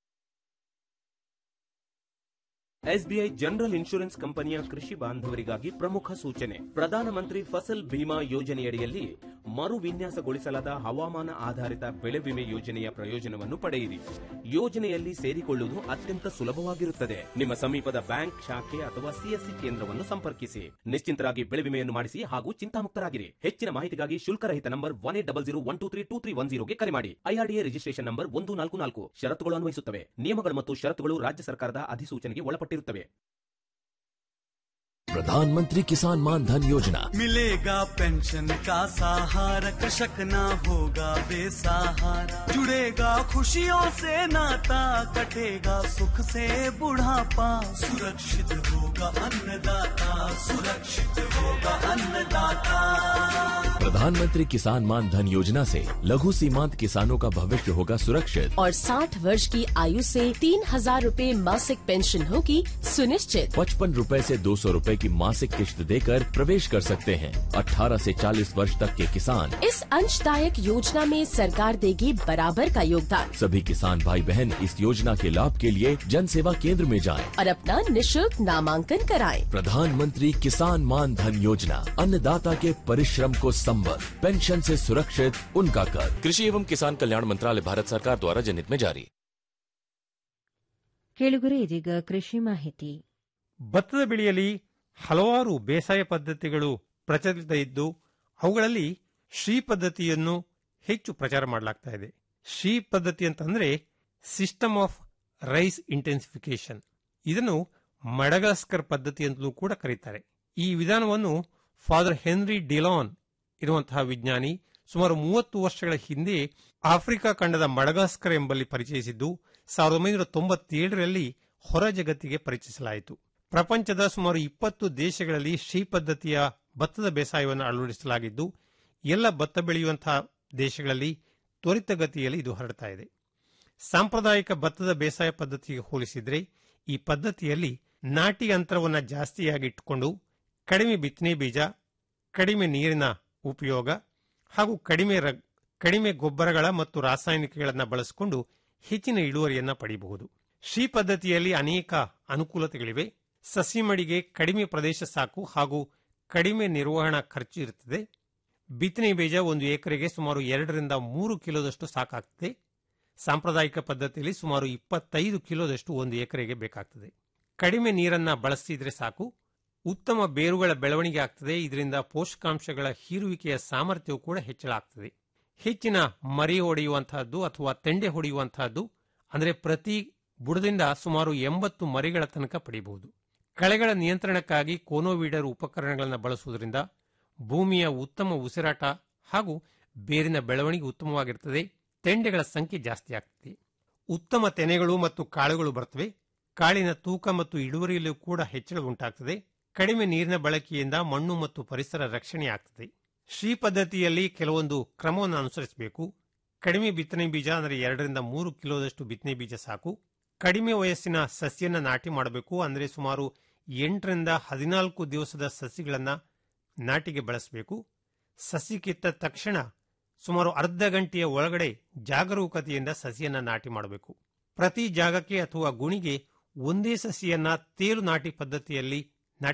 ಎಸ್ಬಿಐ ಜನರಲ್ ಇನ್ಶೂರೆನ್ಸ್ ಕಂಪನಿಯ ಕೃಷಿ ಬಾಂಧವರಿಗಾಗಿ ಪ್ರಮುಖ ಸೂಚನೆ ಪ್ರಧಾನಮಂತ್ರಿ ಫಸಲ್ ಬಿಮಾ ಯೋಜನೆಯಡಿಯಲ್ಲಿ ಮರು ವಿನ್ಯಾಸಗೊಳಿಸಲಾದ ಹವಾಮಾನ ಆಧಾರಿತ ಬೆಳೆ ವಿಮೆ ಯೋಜನೆಯ ಪ್ರಯೋಜನವನ್ನು ಪಡೆಯಿರಿ ಯೋಜನೆಯಲ್ಲಿ ಸೇರಿಕೊಳ್ಳುವುದು ಅತ್ಯಂತ ಸುಲಭವಾಗಿರುತ್ತದೆ ನಿಮ್ಮ ಸಮೀಪದ ಬ್ಯಾಂಕ್ ಶಾಖೆ ಅಥವಾ ಸಿಎಸ್ಸಿ ಕೇಂದ್ರವನ್ನು ಸಂಪರ್ಕಿಸಿ ನಿಶ್ಚಿಂತರಾಗಿ ಬೆಳೆ ವಿಮೆಯನ್ನು ಮಾಡಿಸಿ ಹಾಗೂ ಚಿಂತಾಮುಕ್ತರಾಗಿರಿ ಹೆಚ್ಚಿನ ಮಾಹಿತಿಗಾಗಿ ಶುಲ್ಕರಹಿತ number one eight double zero one two three two three one ಜೀರೋಗೆ ಕರೆ ಮಾಡಿ ಐಆರ್ಡಿಎ ರಿಜಿಸ್ಟ್ರೇಷನ್ ನಂಬರ್ ಒಂದು ನಾಲ್ಕು ನಾಲ್ಕು ಷರತ್ತುಗಳು ಅನ್ವಯಿಸುತ್ತವೆ ನಿಯಮಗಳು ಮತ್ತು ಷರತ್ತುಗಳು ರಾಜ್ಯ ಸರ್ಕಾರದ ಅಧಿಸೂಚನೆಗೆ ಒಳಪಟ್ಟಿರುತ್ತವೆ प्रधानमंत्री किसान मान धन योजना मिलेगा पेंशन का सहारा कृषक ना होगा बेसहारा जुड़ेगा खुशियों से नाता कटेगा सुख से बुढ़ापा सुरक्षित होगा अन्नदाता सुरक्षित होगा अन्नदाता प्रधानमंत्री किसान मान धन योजना से लघु सीमांत किसानों का भविष्य होगा सुरक्षित और 60 वर्ष की आयु से तीन हजार रूपए मासिक पेंशन होगी सुनिश्चित पचपन रूपए से दो सौ रूपए की मासिक किश्त देकर प्रवेश कर सकते हैं 18 से 40 वर्ष तक के किसान इस अंशदायक योजना में सरकार देगी बराबर का योगदान सभी किसान भाई बहन इस योजना के लाभ के लिए जन सेवा केंद्र में जाएं। और अपना निशुल्क नामांकन कराएं। प्रधानमंत्री किसान मान धन योजना अन्नदाता के परिश्रम को संबल पेंशन से सुरक्षित उनका कर कृषि एवं किसान कल्याण मंत्रालय भारत सरकार द्वारा जनहित में जारी ಕೇಳುಗರೆ ಇದೀಗ ಕೃಷಿ ಮಾಹಿತಿ ಭತ್ತದ ಬೆಳೆಯಲ್ಲಿ ಹಲವಾರು ಬೇಸಾಯ ಪದ್ಧತಿಗಳು ಪ್ರಚಲಿತ ಇದ್ದು ಅವುಗಳಲ್ಲಿ ಶ್ರೀ ಪದ್ಧತಿಯನ್ನು ಹೆಚ್ಚು ಪ್ರಚಾರ ಮಾಡಲಾಗ್ತಾ ಇದೆ ಶ್ರೀ ಪದ್ಧತಿ ಅಂತಂದ್ರೆ ಸಿಸ್ಟಮ್ ಆಫ್ ರೈಸ್ ಇಂಟೆನ್ಸಿಫಿಕೇಶನ್ ಇದನ್ನು ಮಡಗಾಸ್ಕರ್ ಪದ್ಧತಿ ಅಂತಲೂ ಕೂಡ ಕರೀತಾರೆ ಈ ವಿಧಾನವನ್ನು ಫಾದರ್ ಹೆನ್ರಿ ಡಿಲಾನ್ ಇರುವಂತಹ ವಿಜ್ಞಾನಿ ಸುಮಾರು ಮೂವತ್ತು ವರ್ಷಗಳ ಹಿಂದೆ ಆಫ್ರಿಕಾ ಖಂಡದ ಮಡಗಾಸ್ಕರ್ ಎಂಬಲ್ಲಿ ಪರಿಚಯಿಸಿದ್ದು ಸಾವಿರದ ಒಂಬೈನೂರ ತೊಂಬತ್ತೇಳರಲ್ಲಿ ಹೊರ ಜಗತ್ತಿಗೆ ಪರಿಚಯಿಸಲಾಯಿತು ಪ್ರಪಂಚದ ಸುಮಾರು ಇಪ್ಪತ್ತು ದೇಶಗಳಲ್ಲಿ ಶ್ರೀ ಪದ್ಧತಿಯ ಭತ್ತದ ಬೇಸಾಯವನ್ನು ಅಳವಡಿಸಲಾಗಿದ್ದು ಎಲ್ಲ ಭತ್ತ ಬೆಳೆಯುವಂತಹ ದೇಶಗಳಲ್ಲಿ ತ್ವರಿತಗತಿಯಲ್ಲಿ ಇದು ಹರಡ್ತಾ ಇದೆ ಸಾಂಪ್ರದಾಯಿಕ ಭತ್ತದ ಬೇಸಾಯ ಪದ್ಧತಿಗೆ ಹೋಲಿಸಿದ್ರೆ ಈ ಪದ್ಧತಿಯಲ್ಲಿ ನಾಟಿ ಅಂತರವನ್ನು ಜಾಸ್ತಿಯಾಗಿ ಇಟ್ಟುಕೊಂಡು ಕಡಿಮೆ ಬಿತ್ತನೆ ಬೀಜ ಕಡಿಮೆ ನೀರಿನ ಉಪಯೋಗ ಹಾಗೂ ಕಡಿಮೆ ರ- ಕಡಿಮೆ ಗೊಬ್ಬರಗಳ ಮತ್ತು ರಾಸಾಯನಿಕಗಳನ್ನು ಬಳಸಿಕೊಂಡು ಹೆಚ್ಚಿನ ಇಳುವರಿಯನ್ನು ಪಡೆಯಬಹುದು ಶ್ರೀ ಪದ್ಧತಿಯಲ್ಲಿ ಅನೇಕ ಅನುಕೂಲತೆಗಳಿವೆ ಸಸಿ ಮಡಿಗೆ ಕಡಿಮೆ ಪ್ರದೇಶ ಸಾಕು ಹಾಗೂ ಕಡಿಮೆ ನಿರ್ವಹಣಾ ಖರ್ಚು ಇರುತ್ತದೆ ಬಿತ್ತನೆ ಬೀಜ ಒಂದು ಎಕರೆಗೆ ಸುಮಾರು ಎರಡರಿಂದ ಮೂರು ಕಿಲೋದಷ್ಟು ಸಾಕಾಗ್ತದೆ ಸಾಂಪ್ರದಾಯಿಕ ಪದ್ಧತಿಯಲ್ಲಿ ಸುಮಾರು ಇಪ್ಪತ್ತೈದು ಕಿಲೋದಷ್ಟು ಒಂದು ಎಕರೆಗೆ ಬೇಕಾಗ್ತದೆ ಕಡಿಮೆ ನೀರನ್ನ ಬಳಸಿದ್ರೆ ಸಾಕು ಉತ್ತಮ ಬೇರುಗಳ ಬೆಳವಣಿಗೆ ಆಗ್ತದೆ ಇದರಿಂದ ಪೋಷಕಾಂಶಗಳ ಹೀರುವಿಕೆಯ ಸಾಮರ್ಥ್ಯವು ಕೂಡ ಹೆಚ್ಚಳ ಆಗ್ತದೆ ಹೆಚ್ಚಿನ ಮರಿ ಹೊಡೆಯುವಂತಹದ್ದು ಅಥವಾ ತೆಂಡೆ ಹೊಡೆಯುವಂತಹದ್ದು ಅಂದರೆ ಪ್ರತಿ ಬುಡದಿಂದ ಸುಮಾರು ಎಂಬತ್ತು ಮರಿಗಳ ತನಕ ಪಡೆಯಬಹುದು ಕಳೆಗಳ ನಿಯಂತ್ರಣಕ್ಕಾಗಿ ಕೋನೋವೀಡರ್ ಉಪಕರಣಗಳನ್ನು ಬಳಸುವುದರಿಂದ ಭೂಮಿಯ ಉತ್ತಮ ಉಸಿರಾಟ ಹಾಗೂ ಬೇರಿನ ಬೆಳವಣಿಗೆ ಉತ್ತಮವಾಗಿರುತ್ತದೆ ತೆಂಡೆಗಳ ಸಂಖ್ಯೆ ಜಾಸ್ತಿ ಆಗ್ತದೆ ಉತ್ತಮ ತೆನೆಗಳು ಮತ್ತು ಕಾಳುಗಳು ಬರ್ತವೆ ಕಾಳಿನ ತೂಕ ಮತ್ತು ಇಳುವರಿಯಲ್ಲೂ ಕೂಡ ಹೆಚ್ಚಳ ಉಂಟಾಗ್ತದೆ ಕಡಿಮೆ ನೀರಿನ ಬಳಕೆಯಿಂದ ಮಣ್ಣು ಮತ್ತು ಪರಿಸರ ರಕ್ಷಣೆ ಆಗ್ತದೆ ಶ್ರೀ ಪದ್ಧತಿಯಲ್ಲಿ ಕೆಲವೊಂದು ಕ್ರಮವನ್ನು ಅನುಸರಿಸಬೇಕು ಕಡಿಮೆ ಬಿತ್ತನೆ ಬೀಜ ಅಂದರೆ ಎರಡರಿಂದ ಮೂರು ಕಿಲೋದಷ್ಟು ಬಿತ್ತನೆ ಬೀಜ ಸಾಕು ಕಡಿಮೆ ವಯಸ್ಸಿನ ಸಸಿಯನ್ನ ನಾಟಿ ಮಾಡಬೇಕು ಅಂದರೆ ಸುಮಾರು ಎಂಟರಿಂದ ಹದಿನಾಲ್ಕು ದಿವಸದ ಸಸಿಗಳನ್ನ ನಾಟಿಗೆ ಬಳಸಬೇಕು ಸಸಿ ಕಿತ್ತ ತಕ್ಷಣ ಸುಮಾರು ಅರ್ಧ ಗಂಟೆಯ ಒಳಗಡೆ ಜಾಗರೂಕತೆಯಿಂದ ಸಸಿಯನ್ನ ನಾಟಿ ಮಾಡಬೇಕು ಪ್ರತಿ ಜಾಗಕ್ಕೆ ಅಥವಾ ಗುಣಿಗೆ ಒಂದೇ ಸಸಿಯನ್ನ ತೇಲು ನಾಟಿ ಪದ್ಧತಿಯಲ್ಲಿ